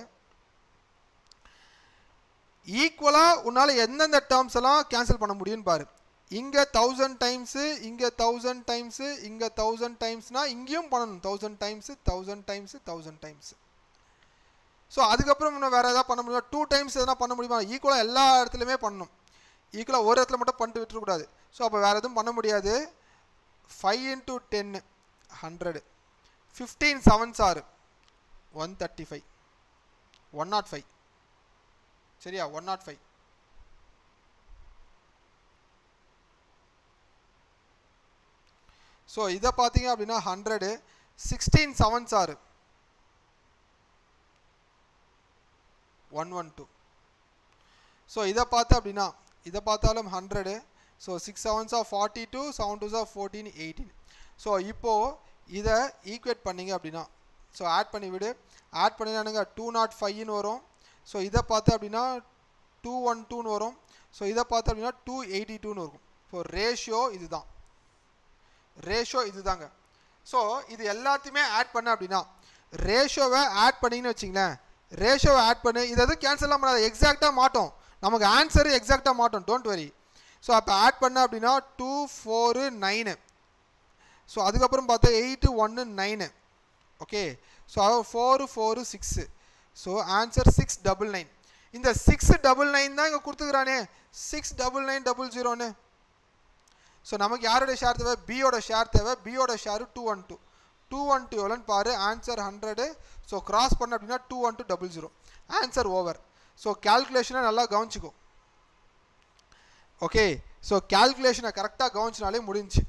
ஈக்குவலாக உன்னால் எந்தெந்த டேர்ம்ஸ் எல்லாம் கேன்சல் பண்ண முடியும்னு பாரு இங்கே தௌசண்ட் டைம்ஸு இங்கே தௌசண்ட் டைம்ஸு இங்கே தௌசண்ட் டைம்ஸ்னால் இங்கேயும் பண்ணணும் thousand times thousand times thousand times so அதுக்கப்புறம் இன்னும் வேறு எதாவது பண்ண முடியுமா டூ டைம்ஸ் எதனா பண்ண முடியுமா ஈக்குவலாக எல்லா இடத்துலையுமே பண்ணணும் ஈக்குவலாக ஒரு இடத்துல மட்டும் பண்ணிட்டு விட்டுறக்கூடாது ஸோ அப்போ வேறு எதுவும் பண்ண முடியாது five into ten hundred fifteen sevens ஆறு one thirty five one not five சரியா ஒன் நாட் ஃபைவ் ஸோ இதை பார்த்தீங்க அப்படின்னா ஹண்ட்ரடு சிக்ஸ்டீன் செவன்ஸ் ஆறு ஒன் ஒன் டூ ஸோ இதை பார்த்து அப்படின்னா இதை பார்த்தாலும் hundred so six sevens of forty two seven twos of fourteen eighteen so இப்போது இதை ஈக்குவேட் பண்ணிங்க அப்படின்னா ஸோ ஆட் பண்ணி விடு ஆட் பண்ணினானுங்க டூ நாட் ஃபைவ்னு வரும் ஸோ இதை பார்த்து அப்படின்னா டூ ஒன் டூன்னு வரும் ஸோ இதை பார்த்து அப்படின்னா டூ எயிட்டி டூன்னு இருக்கும் ஸோ ரேஷியோ இதுதான் ரேஷியோ இதுதாங்க ஸோ இது எல்லாத்தையுமே ஆட் பண்ண அப்படின்னா ரேஷியோவை ஆட் பண்ணிங்கன்னு வச்சிங்களேன் ரேஷியோவை ஆட் பண்ணு இது எதுவும் கேன்சல்லாம் பண்ணாது எக்ஸாக்டாக மாட்டோம் நமக்கு ஆன்சரு எக்ஸாக்டாக மாட்டோம் டோன்ட் வரி ஸோ அப்போ ஆட் பண்ண அப்படின்னா டூ ஃபோரு நைனு ஸோ அதுக்கப்புறம் பார்த்தா எயிட்டு ஒன்று நைனு ஓகே ஸோ அதாவது four four six so answer six double nine இந்த சிக்ஸ் டபுள் நைன் தான் இங்கே கொடுத்துக்கிறானே சிக்ஸ் டபுள் நைன் டபுள் ஜீரோன்னு ஸோ நமக்கு யாரோட ஷேர் தேவை பியோட ஷேர் தேவை பியோட share two one two two one two எவ்வளோன்னு பாரு ஆன்சர் ஹண்ட்ரடு ஸோ கிராஸ் பண்ண அப்படின்னா two one two double zero answer over so கேல்குலேஷனை நல்லா கவனிச்சிக்கோ ஓகே ஸோ கேல்குலேஷனை கரெக்டாக கவனிச்சினாலே முடிஞ்சு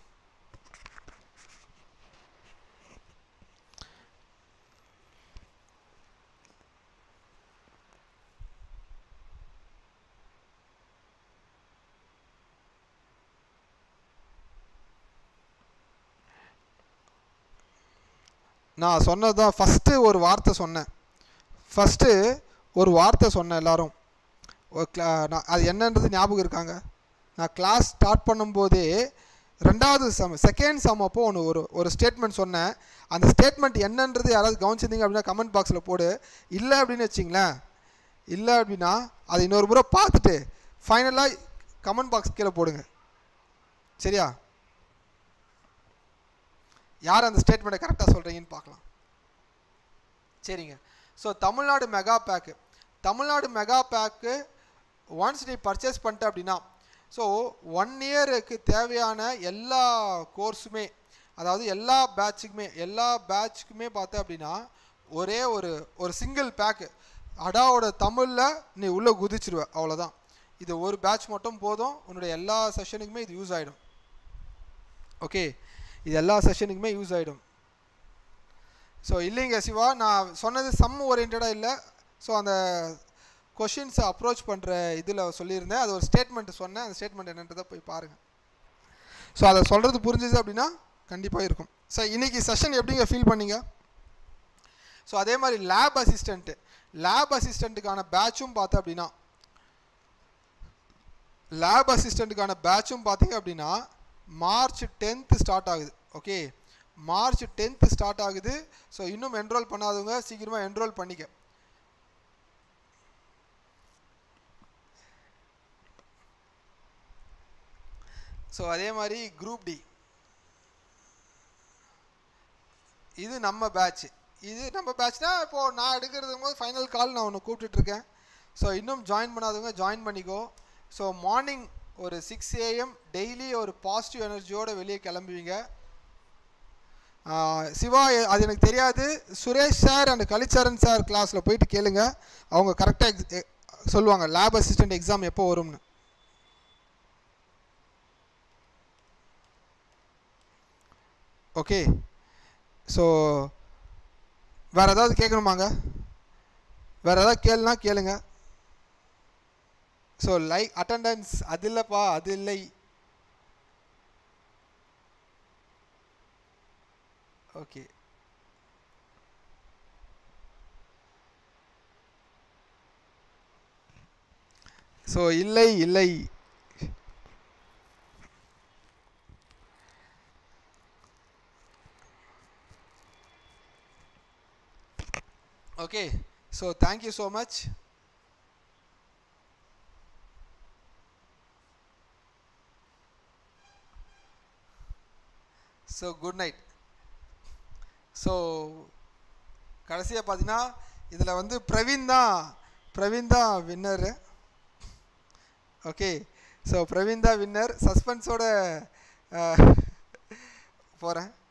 நான் சொன்னது தான் ஃபஸ்ட்டு ஒரு வார்த்தை சொன்னேன் ஃபஸ்ட்டு ஒரு வார்த்தை சொன்னேன் எல்லாரும் ஒரு கிளா நான் அது என்னன்றது ஞாபகம் இருக்காங்க நான் கிளாஸ் ஸ்டார்ட் பண்ணும்போதே ரெண்டாவது சம் செகண்ட் சம் அப்போ ஒன்று ஒரு ஒரு ஸ்டேட்மெண்ட் சொன்னேன் அந்த ஸ்டேட்மெண்ட் என்னன்றது யாராவது கவனிச்சிருந்தீங்க அப்படின்னா கமெண்ட் பாக்ஸில் போடு இல்லை அப்படின்னு வச்சிங்களேன் இல்லை அப்படின்னா அதை இன்னொரு முறை பார்த்துட்டு ஃபைனலாக கமெண்ட் பாக்ஸ் கீழே போடுங்க சரியா யார் அந்த ஸ்டேட்மெண்ட்டை கரெக்டாக சொல்கிறீங்கன்னு பார்க்கலாம் சரிங்க so Tamil Nadu mega pack Tamil Nadu mega pack once நீ பர்ச்சேஸ் பண்ணிட்ட அப்படின்னா ஸோ ஒன் இயருக்கு தேவையான எல்லா கோர்ஸுமே அதாவது எல்லா பேட்சுக்குமே எல்லா பேட்சுக்குமே பார்த்த அப்படின்னா ஒரே ஒரு ஒரு சிங்கிள் பேக்கு அடாவோட தமிழில் நீ உள்ளே குதிச்சிருவ அவ்வளோதான் இது ஒரு பேட்ச் மட்டும் போதும் உன்னுடைய எல்லா செஷனுக்குமே இது யூஸ் ஆகிடும் ஓகே இது எல்லா செஷனுக்குமே யூஸ் ஆகிடும் ஸோ இல்லைங்க சிவா நான் சொன்னது சம் ஓரியன்டாக இல்லை ஸோ அந்த கொஷின்ஸை அப்ரோச் பண்ணுற இதில் சொல்லியிருந்தேன் அது ஒரு ஸ்டேட்மெண்ட் சொன்னேன் அந்த ஸ்டேட்மெண்ட் என்னன்றதை போய் பாருங்கள் ஸோ அதை சொல்கிறது புரிஞ்சுது அப்படின்னா கண்டிப்பாக இருக்கும் சார் இன்றைக்கி செஷன் எப்படிங்க ஃபீல் பண்ணீங்க ஸோ அதே மாதிரி லேப் அசிஸ்டண்ட்டு லேப் அசிஸ்டண்ட்டுக்கான பேட்சும் பார்த்தேன் அப்படின்னா லேப் அசிஸ்டண்ட்டுக்கான பேட்சும் பார்த்தீங்க அப்படின்னா மார்ச் டென்த்து ஸ்டார்ட் ஆகுது ஓகே மார்ச் டென்த்து ஸ்டார்ட் ஆகுது ஸோ இன்னும் என்ரோல் பண்ணாதவங்க சீக்கிரமாக என்ரோல் பண்ணிக்க ஸோ அதே மாதிரி குரூப் டி இது நம்ம பேட்ச் இது நம்ம பேட்ச்னா இப்போது நான் எடுக்கிறது போது ஃபைனல் கால் நான் ஒன்று கூப்பிட்டுட்ருக்கேன் ஸோ இன்னும் ஜாயின் பண்ணாதவங்க ஜாயின் பண்ணிக்கோ ஸோ மார்னிங் ஒரு சிக்ஸ் ஏஎம் டெய்லி ஒரு பாசிட்டிவ் எனர்ஜியோடு வெளியே கிளம்புவீங்க சிவா அது எனக்கு தெரியாது Suresh sir and Kalicharan sir கிளாஸில் போயிட்டு கேளுங்க அவங்க கரெக்டாக சொல்லுவாங்க லேப் அசிஸ்டண்ட் எக்ஸாம் எப்போ வரும்னு ஓகே ஸோ வேறு ஏதாவது கேட்கணுமாங்க வேறு ஏதாவது கேளுனா கேளுங்க ஸோ லைக் அட்டண்டன்ஸ் அது இல்லைப்பா அது இல்லை ஓகே ஸோ இல்லை இல்லை okay so thank you so much so good night so கடைசியாக பார்த்தீங்கன்னா இதில் வந்து பிரவீன் தான் பிரவீன் தான் வின்னரு ஓகே ஸோ பிரவீன் தான் வின்னர் சஸ்பென்ஸோட போகிறேன்